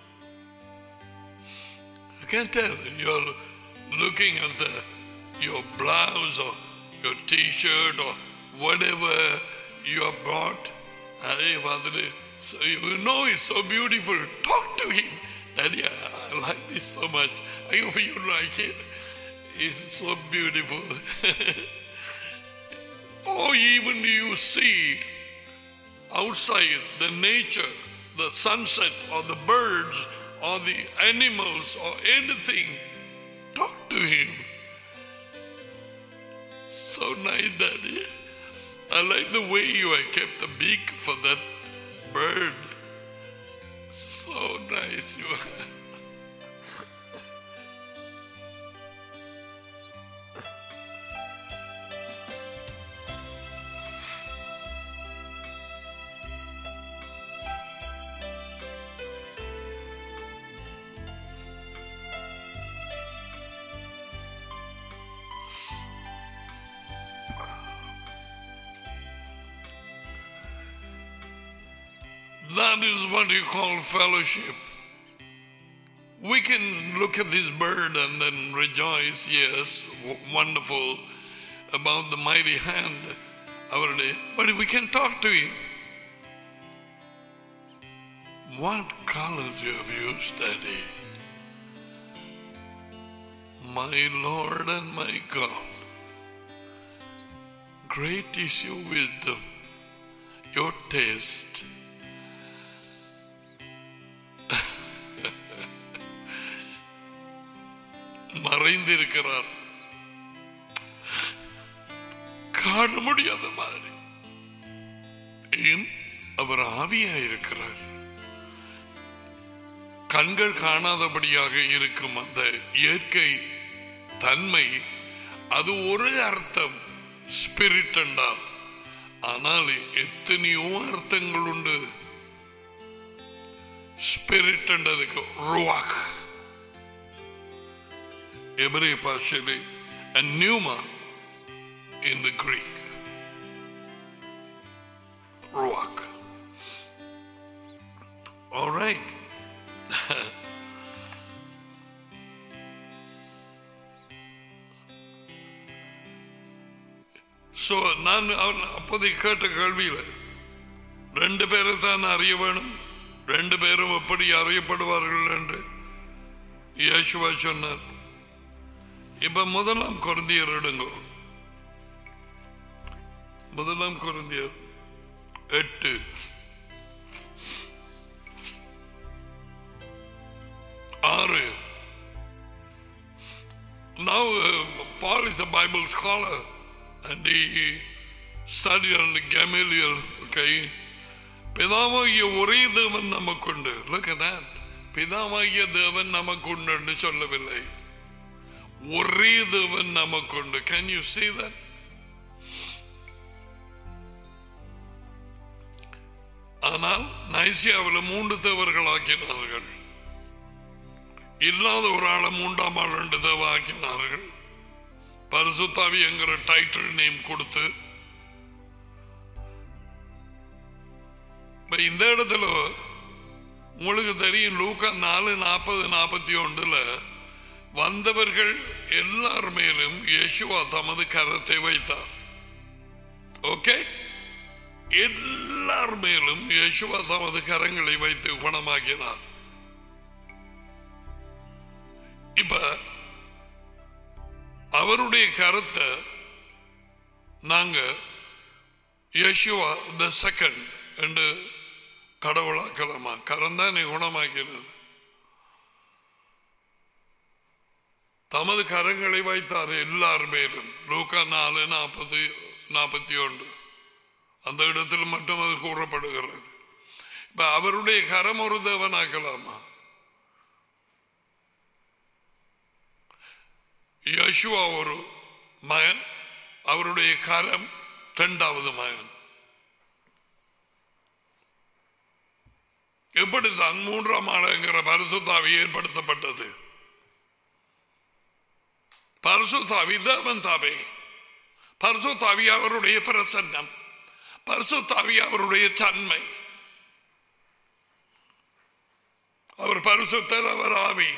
I can tell you're looking at the your blouse or your t-shirt or whatever you have bought. Hey, Father, So you know it's so beautiful. Talk to him. Daddy, I, I like this so much. I hope you like it. It's so beautiful. or even you see outside the nature, the sunset, or the birds, or the animals, or anything, talk to him. So nice, Daddy. I like the way you have kept the beak for that bird. So nice you are. That is what you call fellowship. We can look at this bird and then rejoice, yes, w- wonderful, about the mighty hand our day, but we can talk to him. What colors you have used, Daddy? My Lord and my God, great is your wisdom, your taste. மறைந்திருக்கிறார் காண முடியாத மாதிரி ஏன் அவர் ஆவியா இருக்கிறார் கண்கள் காணாதபடியாக இருக்கும் அந்த இயற்கை தன்மை அது ஒரு அர்த்தம் ஸ்பிரிட் என்றால் ஆனால் எத்தனையோ அர்த்தங்கள் உண்டு ஸ்பிரிட் என்றதுக்கு ருவாக் எபிரே பாஷையிலே and pneuma in the Greek. Ruach. All right. So நான் அவன் அப்போதை கேட்ட கேள்வியில் ரெண்டு பேரை தான் அறிய வேணும் ரெண்டு பேரும் எப்படி அறியப்படுவார்கள் என்று இயேசுவா சொன்னார் இப்ப முதலாம் குருந்தியர் எடுங்கோ முதலாம் குருந்தியர் எட்டு ஆறு Now, uh, Paul is a Bible scholar and he studied under Gamaliel, okay? பிதாவாகிய ஒரே தேவன் நமக்குண்டு look at that பிதாவாகிய தேவன் நமக்குண்டு என்று சொல்லவில்லை ஒரே தேவன் நமக்குண்டு can you see that ஆனால் நைசியாவில் மூன்று தேவர்கள் ஆக்கினார்கள் இல்லாத ஒரு ஆளை மூன்றாம் ஆள் ரெண்டு தேவ ஆக்கினார்கள் பரிசுத்தாவி என்கிற டைட்டில் நேம் கொடுத்து இப்ப இந்த இடத்துல உங்களுக்கு தெரியும் லூக்கா நாலு நாற்பது நாற்பத்தி ஒன்றுல வந்தவர்கள் எல்லார் மேலும் இயேசுவா தமது கரத்தை வைத்தார் ஓகே எல்லார் மேலும் இயேசுவா தமது கரங்களை வைத்து குணமாக்கினார் இப்ப அவருடைய கருத்தை நாங்க யேசுவா த செகண்ட் என்று கடவுளாக்கலாமா கரம் தான் நீ குணமாக்கிறது தமது கரங்களை வைத்தார் எல்லார் மேலும் லூக்கா நாலு நாற்பது நாற்பத்தி ஒன்று அந்த இடத்தில் மட்டும் அது கூறப்படுகிறது இப்ப அவருடைய கரம் ஒரு தேவனாக்கலாமா யசுவா ஒரு மகன் அவருடைய கரம் இரண்டாவது மகன் எப்படித்தான் மூன்றாம் ஆளுங்கிற பரிசுத்தாவி ஏற்படுத்தப்பட்டது பரிசுத்தாவி தேவன் தாவே பரிசுத்தாவி அவருடைய பிரசன்னம் பரிசுத்தாவி அவருடைய தன்மை அவர் பரிசுத்தர் அவர் ஆவி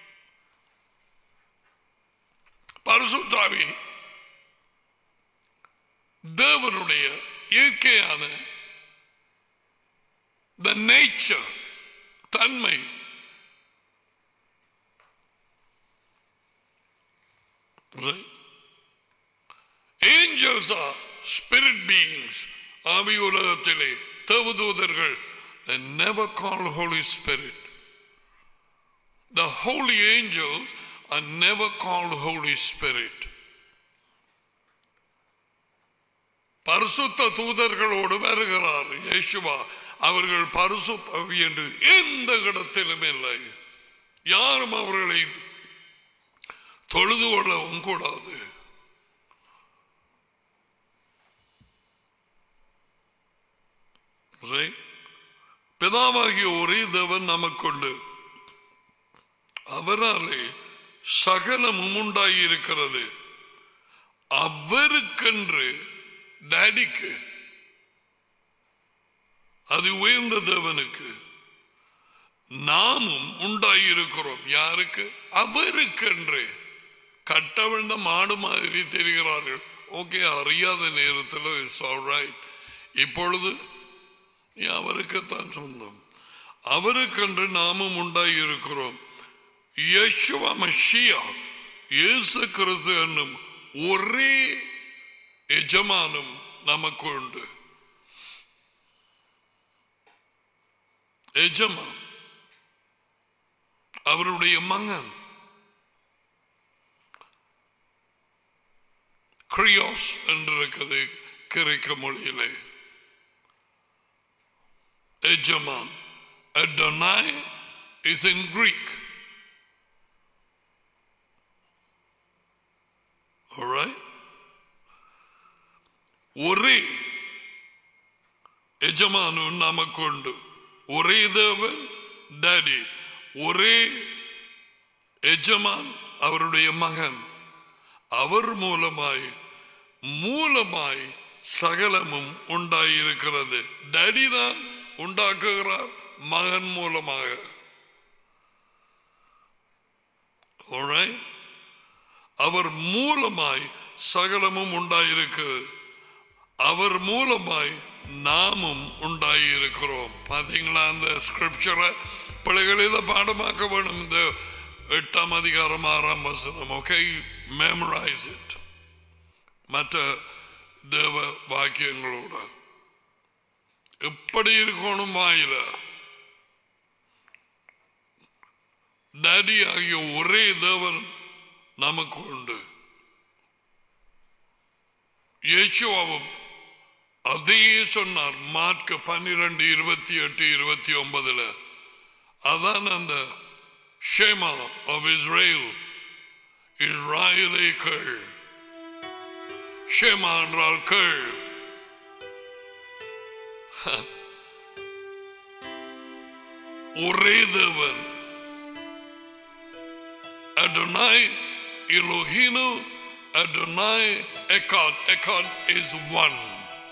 பரிசுத்தாவி தேவனுடைய இயற்கையான த நேச்சர் தன்மை ஏஞ்சல்ஸ் ஆர் ஸ்பிரிட் பீயிங்ஸ் ஆவி உலகத்திலே தேவதூதர்கள் never call Holy Spirit. The holy angels are never called Holy Spirit. பரிசுத்த தூதர்களோடு வருகிறார் இயேசுவா அவர்கள் பரிசுத்தவி என்று எந்த இடத்திலும் இல்லை யாரும் அவர்களை தொழுது கொள்ளவும் கூடாது சரி? பிதாவாகிய ஒரே தேவன் நமக்குண்டு அவராலே சகலமும் உண்டாகி இருக்கிறது அவருக்கென்று டேடிக்கு அது உயர்ந்த தேவனுக்கு நாமும் உண்டாயிருக்கிறோம் யாருக்கு அவருக்கென்று கட்டவிழ்ந்த மாடு மாதிரி தெரிகிறார்கள் ஓகே அறியாத நேரத்தில் இட்ஸ் ரைட் இப்பொழுது நீ அவருக்குத்தான் சொந்தம் அவருக்கென்று நாமும் உண்டாயிருக்கிறோம் யேசுவ மஷியா இயேசு கிறிஸ்து என்னும் ஒரே எஜமானும் நமக்கு உண்டு எஜமான் அவருடைய மகன் கிரியோஸ் என்று இருக்குது கிரைக்க மொழியிலே எஜமான் Adonai is in Greek. All right? ஒரே எஜமானு நமக்கு உண்டு ஒரே தேவன் டாடி ஒரே எஜமான் அவருடைய மகன் அவர் மூலமாய் மூலமாய் சகலமும் உண்டாயிருக்கிறது டேடி தான் உண்டாக்குகிறார் மகன் மூலமாக Alright? அவர் மூலமாய் சகலமும் உண்டாயிருக்கு அவர் மூலமாய் நாமும் உண்டாயிருக்கிறோம் பாத்தீங்களா அந்த ஸ்கிரிப்சரை பிள்ளைகளில் பாடமாக்க வேணும் இந்த எட்டாம் அதிகாரம் ஆறாம் வசனம் ஓகே மெமரைஸ் இட் மற்ற தேவ வாக்கியங்களோட எப்படி இருக்கணும் வாயில டேடி ஆகிய ஒரே தேவன் நமக்கு உண்டு இயேசுவாவும் அதையே சொன்னார் மார்க் பன்னிரண்டு இருபத்தி எட்டு இருபத்தி ஒன்பதுல அதான் அந்த ஷேமா ஆஃப் இஸ்ரேல் இஸ்ராயலே கேள் ஷேமா என்றால் கேள் ஒரே தேவன் Adonai Elohinu Adonai Echad. Echad is one.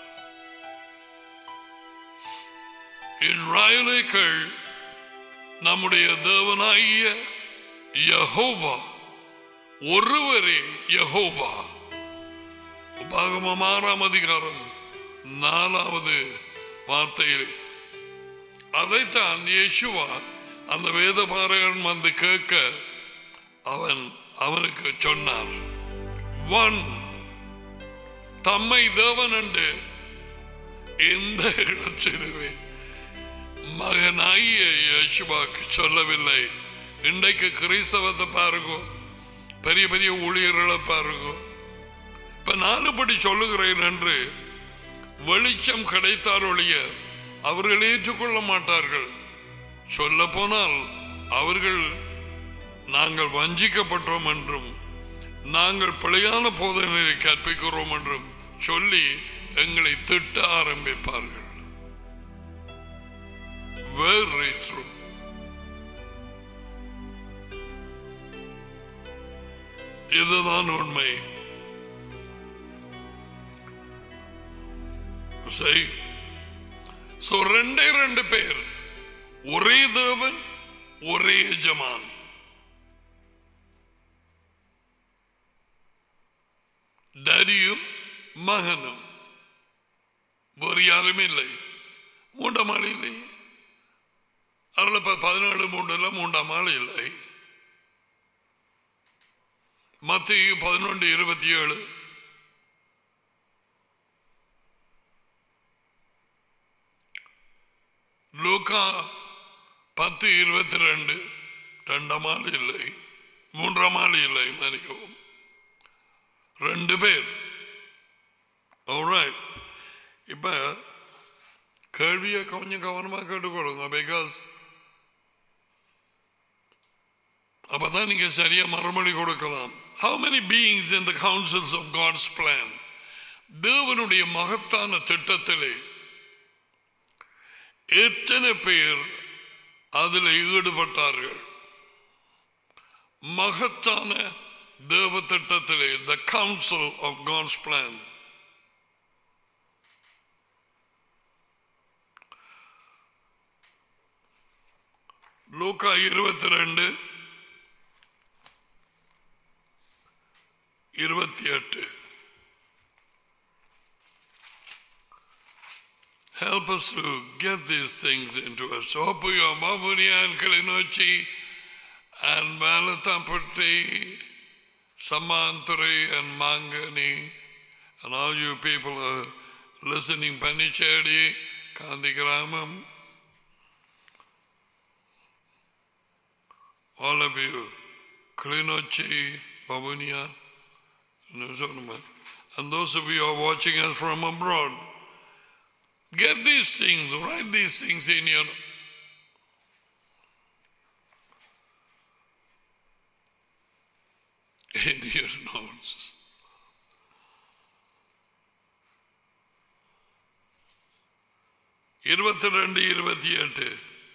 இஸ்ராயலேக்கள் நம்முடைய தேவனாகிய யஹோவா ஒருவரே யஹோவா உபாகமம் ஆறாம் அதிகாரம் நாலாவது வார்த்தையில் அதைத்தான் இயேசுவா அந்த வேத பாரகன் வந்து கேட்க அவன் அவனுக்கு சொன்னார் ஒன் தம்மை தேவன் என்று எந்த இடத்திலுமே மகனாகிய யேசுவாக்கு சொல்லவில்லை இன்றைக்கு கிறிஸ்தவத்தை பாருங்க பெரிய பெரிய ஊழியர்களை பாருங்க இப்ப நான் இப்படி சொல்லுகிறேன் என்று வெளிச்சம் கிடைத்தால் ஒழிய அவர்கள் ஏற்றுக்கொள்ள மாட்டார்கள் சொல்ல போனால் அவர்கள் நாங்கள் வஞ்சிக்கப்பட்டோம் என்றும் நாங்கள் பிழையான போதனையை கற்பிக்கிறோம் என்றும் சொல்லி எங்களை திட்ட ஆரம்பிப்பார்கள் Very true. இதுதான் உண்மை சரி So, ரெண்டே ரெண்டு பேர் ஒரே தேவன் ஒரே எஜமான் தரியும் மகனும் வேறு யாருமே இல்லை மூன்றாம் ஆள் இல்லை அதில் இப்போ பதினேழு மூன்றுல மூன்றாம் ஆள் இல்லை மத்திய பதினொன்று இருபத்தி ஏழு லூக்கா பத்து இருபத்தி ரெண்டு ரெண்டாம் ஆள் இல்லை மூன்றாம் ஆள் இல்லை மன்னிக்கவும் ரெண்டு பேர் Alright. இப்ப கேள்வியை கொஞ்சம் கவனமா கேட்டுக்கொள்ளுங்க பிகாஸ் அப்பதான் நீங்க சரியா மறுமொழி கொடுக்கலாம் How many beings in the councils of God's plan? தேவனுடைய மகத்தான திட்டத்திலே எத்தனை பேர் அதில் ஈடுபட்டார்கள் மகத்தான தேவ திட்டத்திலே the council of God's plan லூக்கா இருபத்தி ரெண்டு இருபத்தி எட்டு Help us to get these things into us. Open your Mavuniya and Kalinochi and Malathapati, Samantari and Mangani, and all you people are listening, Panichedi, Kandigramam, all of you, Kalinochi, Mavuniya, and those of you who are watching us from abroad, Get these things, write these things in your in your notes. இருபத்தி ரெண்டு இருபத்தி எட்டு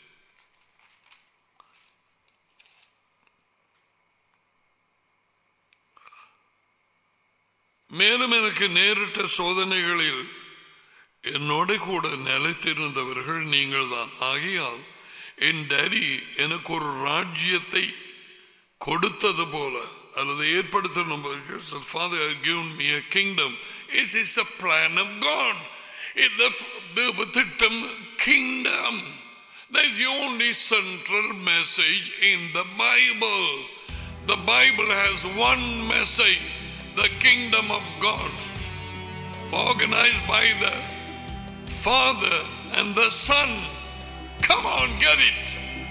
மேலும் எனக்கு நேரிட்ட சோதனைகளில் என்னோட கூட நிலைத்திருந்தவர்கள் நீங்கள் தான் ஆகையால் என் டேடி எனக்கு ஒரு ராஜ்யத்தை கொடுத்தது போல அல்லது ஏற்படுத்தணும் father given me a kingdom it is a plan of God இந்த தேவ திட்டம் kingdom that is the only central message in the Bible the Bible has one message the kingdom of God organized by the Father and the Son come on get it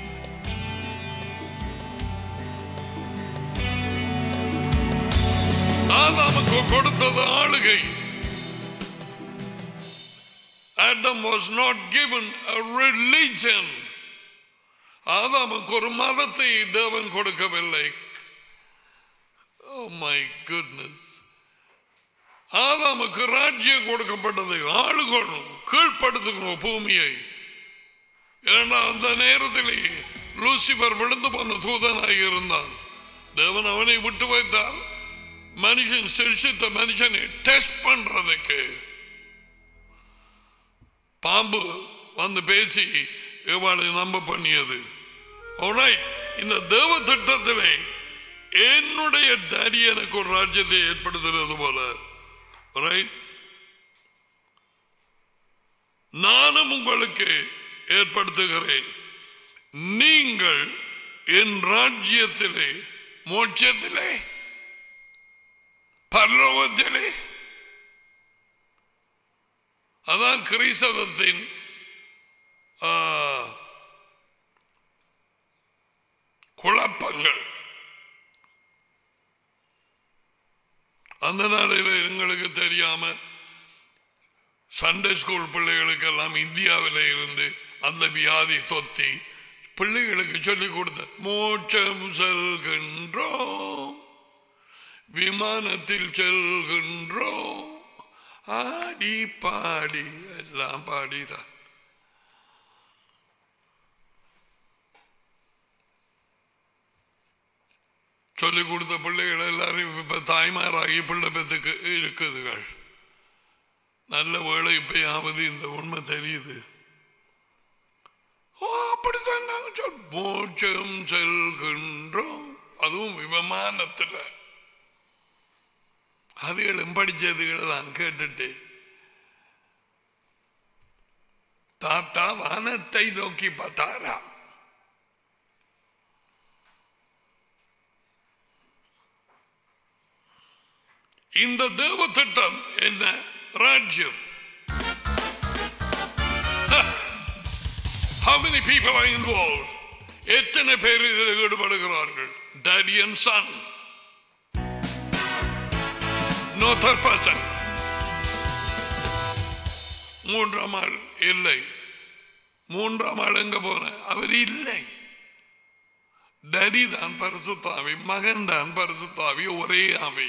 ஆதாமுக்கு கொடுத்தது ஆளுகை Adam was not given a religion. ஆதாமுக்கு ஒரு மதத்தை தேவன் கொடுக்கவில்லை Oh my goodness. ஆதாமுக்கு ராஜ்யம் கொடுக்கப்பட்டது ஆளுகணும் கீழ்ப்படுத்துக்கணும் பூமியை ஏன்னா அந்த நேரத்திலே லூசிபர் விழுந்து போன தூதனாக இருந்தான் தேவன் அவனை விட்டு வைத்தார் மனுஷன் சிரிச்சித்த மனுஷனை டெஸ்ட் பண்றதுக்கு பாம்பு வந்து பேசி இவாளை நம்ப பண்ணியது Alright, இந்த தேவ திட்டத்திலே என்னுடைய டாடி எனக்கு ஒரு ராஜ்யத்தை ஏற்படுத்துகிறது போல Alright? நானும் உங்களுக்கு ஏற்படுத்துகிறேன் நீங்கள் என் ராஜ்யத்திலே மோட்சத்திலே பரலோகத்திலே அதான் கிறிஸ்தவத்தின் ஆ, குழப்பங்கள் அந்த நாளில் எங்களுக்கு தெரியாம சண்டே ஸ்கூல் பிள்ளைகளுக்கெல்லாம் இந்தியாவில் இருந்து அந்த வியாதி தொத்தி பிள்ளைகளுக்கு சொல்லிக் கொடுத்த மோட்சம் செல்கின்றோம் விமானத்தில் செல்கின்றோம் ஆடி பாடி எல்லாம் பாடிதான் சொல்லிக் கொடுத்த பிள்ளைகள் எல்லாரும் இப்ப தாய்மாராகி பிள்ளை பெத்துக்கு இருக்குதுகள் நல்ல வேளை இப்பயாவது இந்த உண்மை தெரியுது ஓ, அப்படித்தான் நாங்க சொல் மோட்சம் செல்கின்றோம் அதுவும் விமானத்துல அதுகளும் படிச்சதுகளை நான் கேட்டுட்டு தாத்தா வானத்தை நோக்கி பார்த்தாராம் இந்த தேவ திட்டம் என்ன ராஜ்யம் How many people are involved? எத்தனை பேர் இதில் ஈடுபடுகிறார்கள் daddy and son no third person மூன்றாம் ஆள் இல்லை மூன்றாம் ஆள் எங்க போன அவர் இல்லை டடி தான் பரிசுத்தாவி மகன் தான் பரிசுத்தாவி ஒரே ஆவி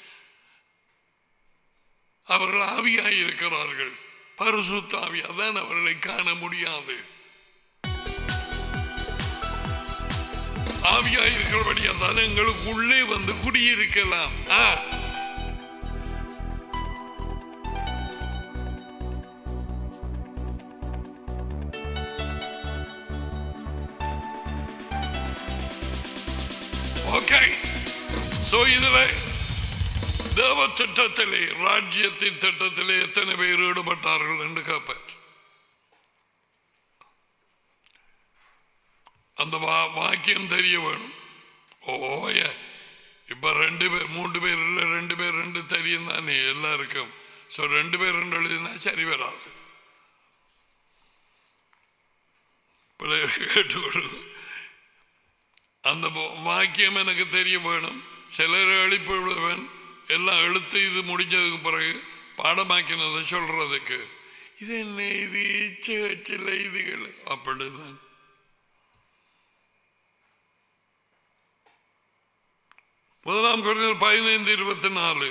அவர்கள் ஆவியாய் இருக்கிறார்கள் பரிசுத்தாவி அதான் அவர்களை காண முடியாது ஆவியாய் இருக்கிறபடியா தான் எங்களுக்கு உள்ளே வந்து குடியிருக்கலாம் ஆ. ஓகே சோ இதுல தேவ திட்டத்திலே ராஜ்யத்தின் திட்டத்திலே எத்தனை பேர் ஈடுபட்டார்கள் என்று கேட்பேன் அந்த வா- வாக்கியம் தெரிய வேணும் ஓய இப்ப ரெண்டு பேர் மூன்று பேர் இல்ல ரெண்டு பேர் ரெண்டு தெரியும் தானே எல்லாருக்கும் சோ ரெண்டு பேர் ரெண்டு எழுதினா சரி வராது பிள்ளைகள் கேட்டுக்கொள்ளுங்க அந்த வா- வாக்கியம் எனக்கு தெரிய வேணும் சிலர் எழுப்பிவிடுவன் எல்லாம் எழுத்து இது முடிஞ்சதுக்கு பிறகு பாடமாக்கினதை சொல்றதுக்கு இது என்ன இது சேர்ச்சில் இதுகள் அப்படிதான் முதலாம் குறைந்தர் பதினைந்து இருபத்தி நாலு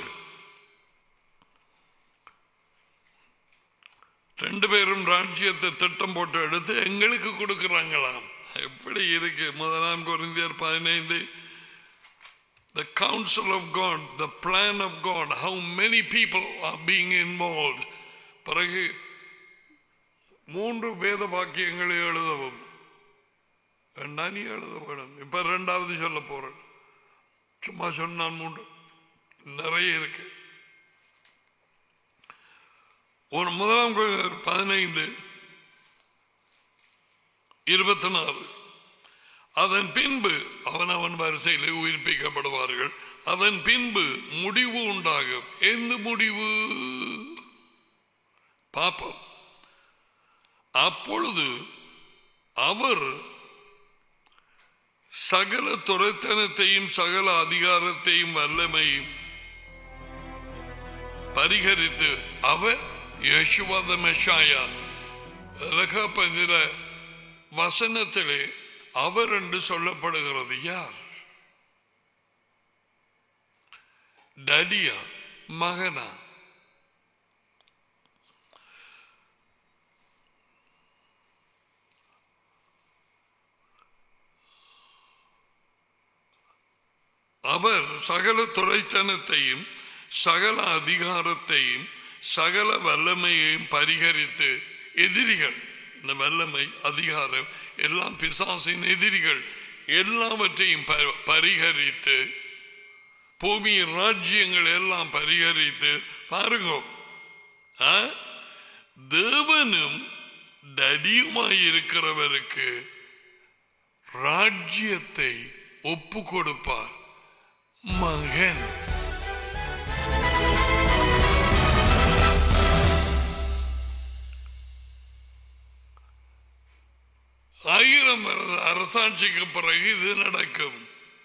ரெண்டு பேரும் ராஜ்யத்தை திட்டம் போட்டு எடுத்து எங்களுக்கு கொடுக்கிறாங்களாம் எப்படி இருக்கு முதலாம் குறைந்தர் பதினைந்து the counsel of God, the plan of God, how many people are being involved. பிறகு மூன்று வேத வாக்கியங்களை எழுதவும் வேண்டாம் நீ எழுத வேணும் இப்ப ரெண்டாவது சொல்ல போறேன் சும்மா சொன்னான் மூன்று நிறைய இருக்கு ஒரு முதலாம் கொரிந்தியர் பதினைந்து இருபத்தி நாலு அதன் பின்பு அவனவன் வரிசையிலே உயிர்ப்பிக்கப்படுவார்கள் அதன் பின்பு முடிவு உண்டாகும் எந்த முடிவு பாப்போம் அப்பொழுது அவர் சகல துறைத்தனத்தையும் சகல அதிகாரத்தையும் வல்லமையும் பரிகரித்து அவர் யேசுவாத மெஷாயா ரகபதிர வசனத்திலே அவர் என்று சொல்லப்படுகிறது யார் டடியா மகனா அவர் சகல துறைத்தனத்தையும் சகல அதிகாரத்தையும் சகல வல்லமையையும் பரிகரித்து எதிரிகள் இந்த வல்லமை அதிகாரம் எல்லாம் பிசாசின் எதிரிகள் எல்லாவற்றையும் ப- பரிகரித்து பூமியின் ராஜ்யங்கள் எல்லாம் பரிகரித்து பாருங்க ஆ? தேவனும் தடியுமாய் இருக்கிறவருக்கு ராஜ்யத்தை ஒப்பு கொடுப்பார் மகன் ஆயிரம் வருட அரசாட்சிக்கு பிறகு இது நடக்கும்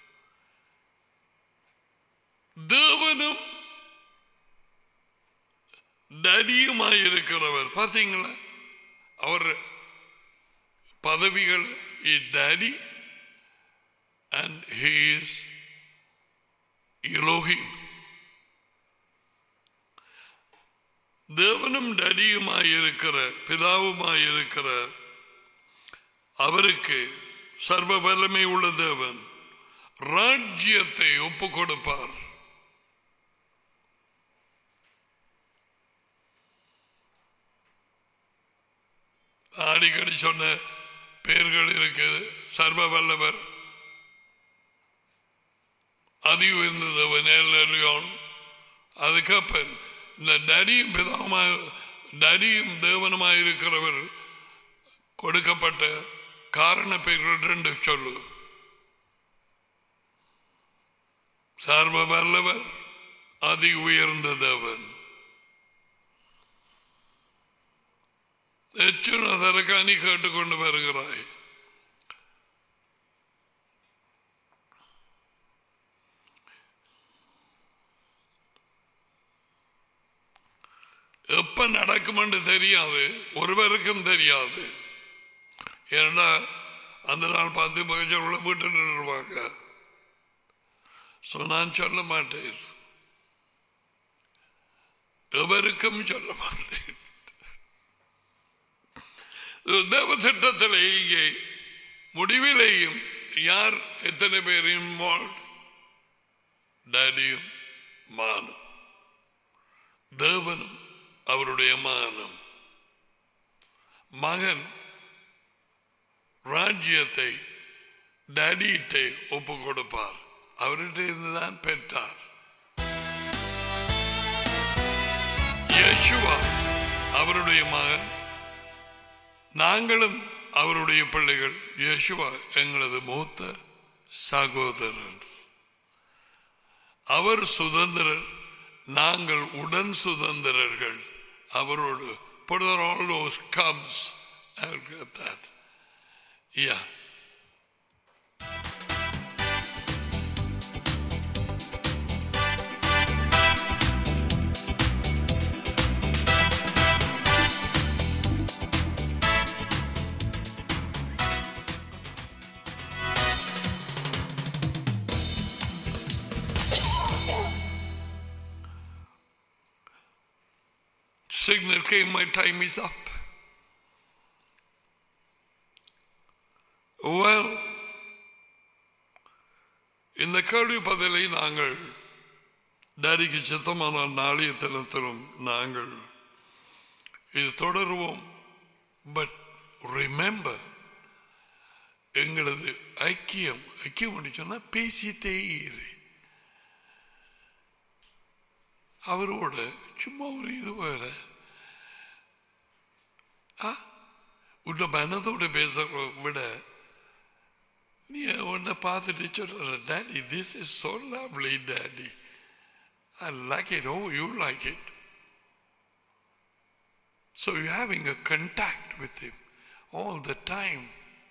தேவனும் தடியுமாயிருக்கிறவர் பார்த்தீங்களா அவர் பதவிகள் டடி அண்ட் ஹீஸ் இலோஹிம் தேவனும் டடியுமாயிருக்கிற பிதாவுமாயிருக்கிற அவருக்கு சர்வ வல்லமை உள்ள தேவன் ராஜ்யத்தை ஒப்பு கொடுப்பார் அடிக்கடி சொன்ன பெயர்கள் இருக்குது சர்வ வல்லவர் அதி உயர்ந்த தேவன் எல்லியோன் அதுக்கப்புறம் இந்த டடியும் பிதாவுமாய் டடியும் தேவனுமாய் இருக்கிறவர் கொடுக்கப்பட்ட காரண பெயர்கள் ரெண்டு சொல்லு சர்வ வல்லவர் அதி உயர்ந்த தேவன் எச்சுன தரக்காணி கேட்டுக்கொண்டு வருகிறாய் எப்ப நடக்கும் என்று தெரியாது ஒருவருக்கும் தெரியாது ஏன்னா அந்த நாள் பார்த்து பகச்சல் உள்ள விட்டுட்டு இருப்பாங்க So நான் சொல்ல மாட்டேன் எவருக்கும் சொல்ல மாட்டேன் தேவ திட்டத்திலே இங்கே முடிவிலேயும் யார் எத்தனை பேர் இன்வால்வ் டேடியும் மானும் தேவனும் அவருடைய மானம் மகன் ராஜ்யத்தை டேடியிட்டை ஒப்பு கொடுப்பார் அவர்கிட்ட இருந்துதான் பெற்றார் யேசுவா அவருடைய மகன் நாங்களும் அவருடைய பிள்ளைகள் யேசுவா எங்களது மூத்த சகோதரர் அவர் சுதந்திரர் நாங்கள் உடன் சுதந்திரர்கள் அவரோடு put all those cubs I'll get that yeah signal came, my time is up. Well, இந்த கேள்வி பதிலை நாங்கள் டேடிக்கு சித்தமான நாளைய தினத்திலும் நாங்கள் இது தொடருவோம் பட் ரிமெம்பர் எங்களது ஐக்கியம் ஐக்கியம் சொன்னா பேசிட்டே இரு அவரோட சும்மா ஒரு இது வேற ஆ உன்னை மனதோட பேசுற விட நீ உன்னை பார்த்துட்டு சொல்ற daddy this is so lovely daddy I like it oh you like it so you're having a contact with him all the time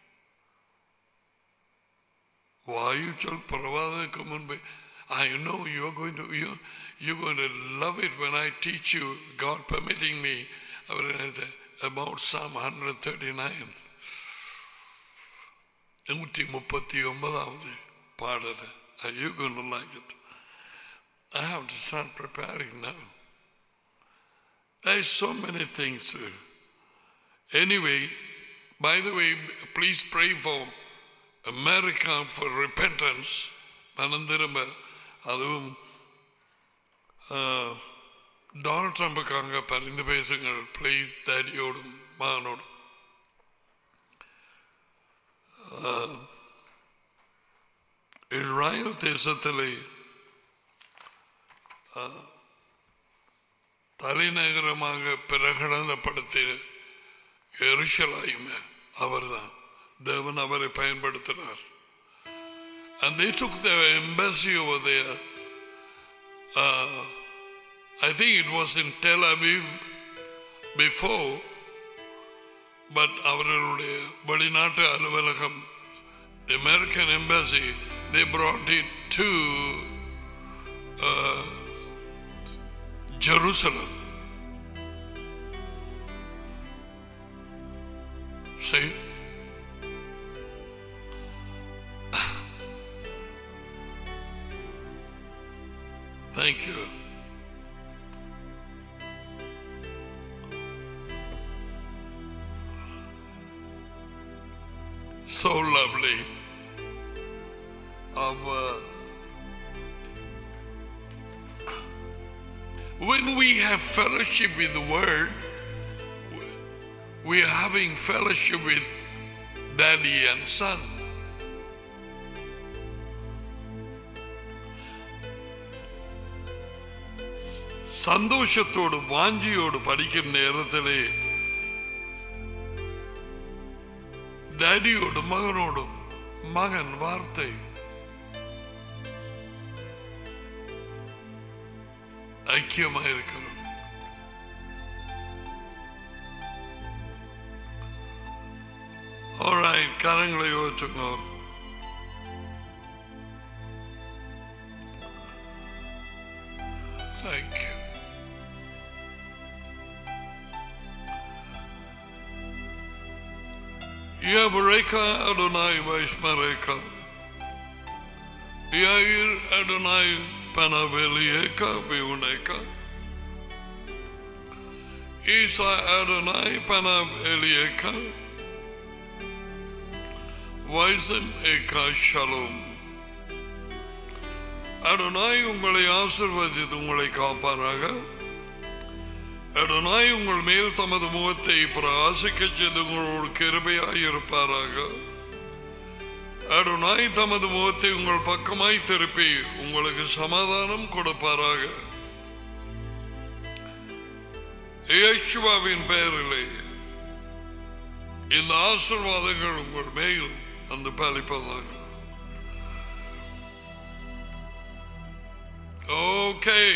வாயுச்சொல் பிறவாததுக்கு முன்பு I know you're going to you you're going to love it when I teach you God permitting me அவர் என்னது, about Psalm 139 நூற்றி முப்பத்தி ஒன்பதாவது பாடல் Are you going to like it? I have to start preparing now. There's so many things. uh, Anyway, by the way, please pray for America for repentance. மனம் திரும்ப அதுவும் Donald ட்ரம்புக்காக பரிந்து பேசுங்கள் ப்ளீஸ் டேடியோடும் மகனோடும் இஸ்ராயல் தேசத்திலே அஹ், தலைநகரமாக பிரகடனப்படுத்திய எருஷலாயுமே அவர்தான் தேவன் அவரை பயன்படுத்தினார் and they took their embassy over there uh, I think it was in Tel Aviv before but அவர்களுடைய வெளிநாட்டு அலுவலகம் the American embassy they brought it to uh, Jerusalem see Thank you. So lovely of uh, when we have fellowship with the Word, we are having fellowship with Daddy and Son. சந்தோஷத்தோடு வாஞ்சியோடு படிக்கும் நேரத்திலே டேடியோடு மகனோடும் மகன் வார்த்தை ஐக்கியமாயிருக்கிறோம் Alright, கரங்களை யோசிச்சுங்க Thank you. Yavareka Adonai Vaishmareka. Yair Adonai Panavelieka Viuneka. Isa Adonai Panavelieka. Vaisen Eka Shalom. Adonai உங்களை ஆசிர்வதித்து உங்களை காப்பாராக அடனாய் உங்கள் மேல் தமது முகத்தை பிரகாசிக்க செய்து உங்களோடு கிருபையாய் இருப்பாராக அடனாய் தமது முகத்தை உங்கள் பக்கமாய் திருப்பி உங்களுக்கு சமாதானம் கொடுப்பாராக இயேசுவாவின் பெயரிலே இந்த ஆசிர்வாதங்கள் உங்கள் மேல் அந்த பலிப்பதாக Okay.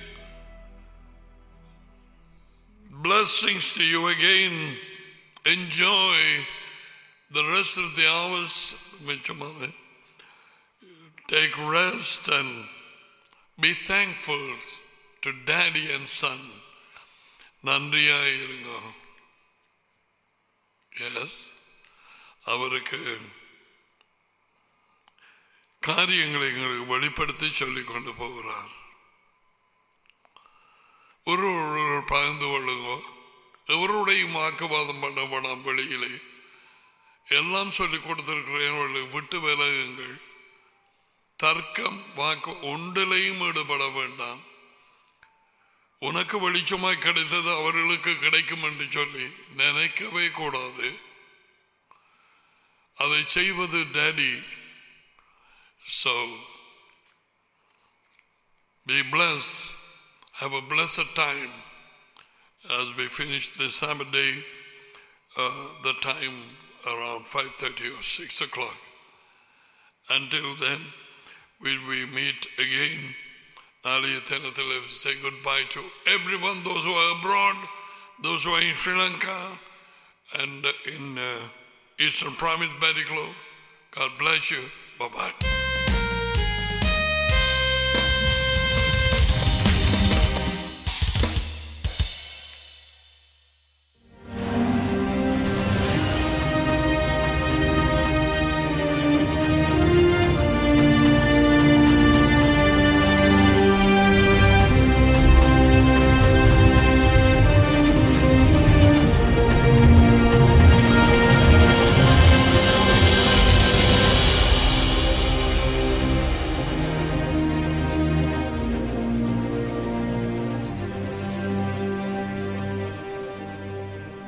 Blessings to you again. Enjoy the rest of the hours. மிச்சமான. Take rest and be thankful to daddy and son. நன்றியாய் இருங்க எஸ் அவருக்கு காரியங்களை எங்களுக்கு வெளிப்படுத்தி சொல்லிக் கொண்டு போகிறார் ஒரு ஒருவர் பகிர்ந்து கொள்ளுங்க எவருடையும் வாக்குவாதம் பண்ண வேணாம் வெளியிலே எல்லாம் சொல்லிக் கொடுத்திருக்கிறேன் விட்டு விலகுங்கள் தர்க்கம் வாக்கு ஒன்றிலையும் ஈடுபட வேண்டாம் உனக்கு வெளிச்சமாய் கிடைத்தது அவர்களுக்கு கிடைக்கும் என்று சொல்லி நினைக்கவே கூடாது அதை செய்வது daddy so be blessed have a blessed time as we finish this Sabbath day uh, the time around 5.30 or 6 o'clock until then will we meet again நாளைய தினத்தில் say goodbye to everyone those who are abroad those who are in Sri Lanka and in uh, Eastern Province, Badiklo. God bless you. Bye bye.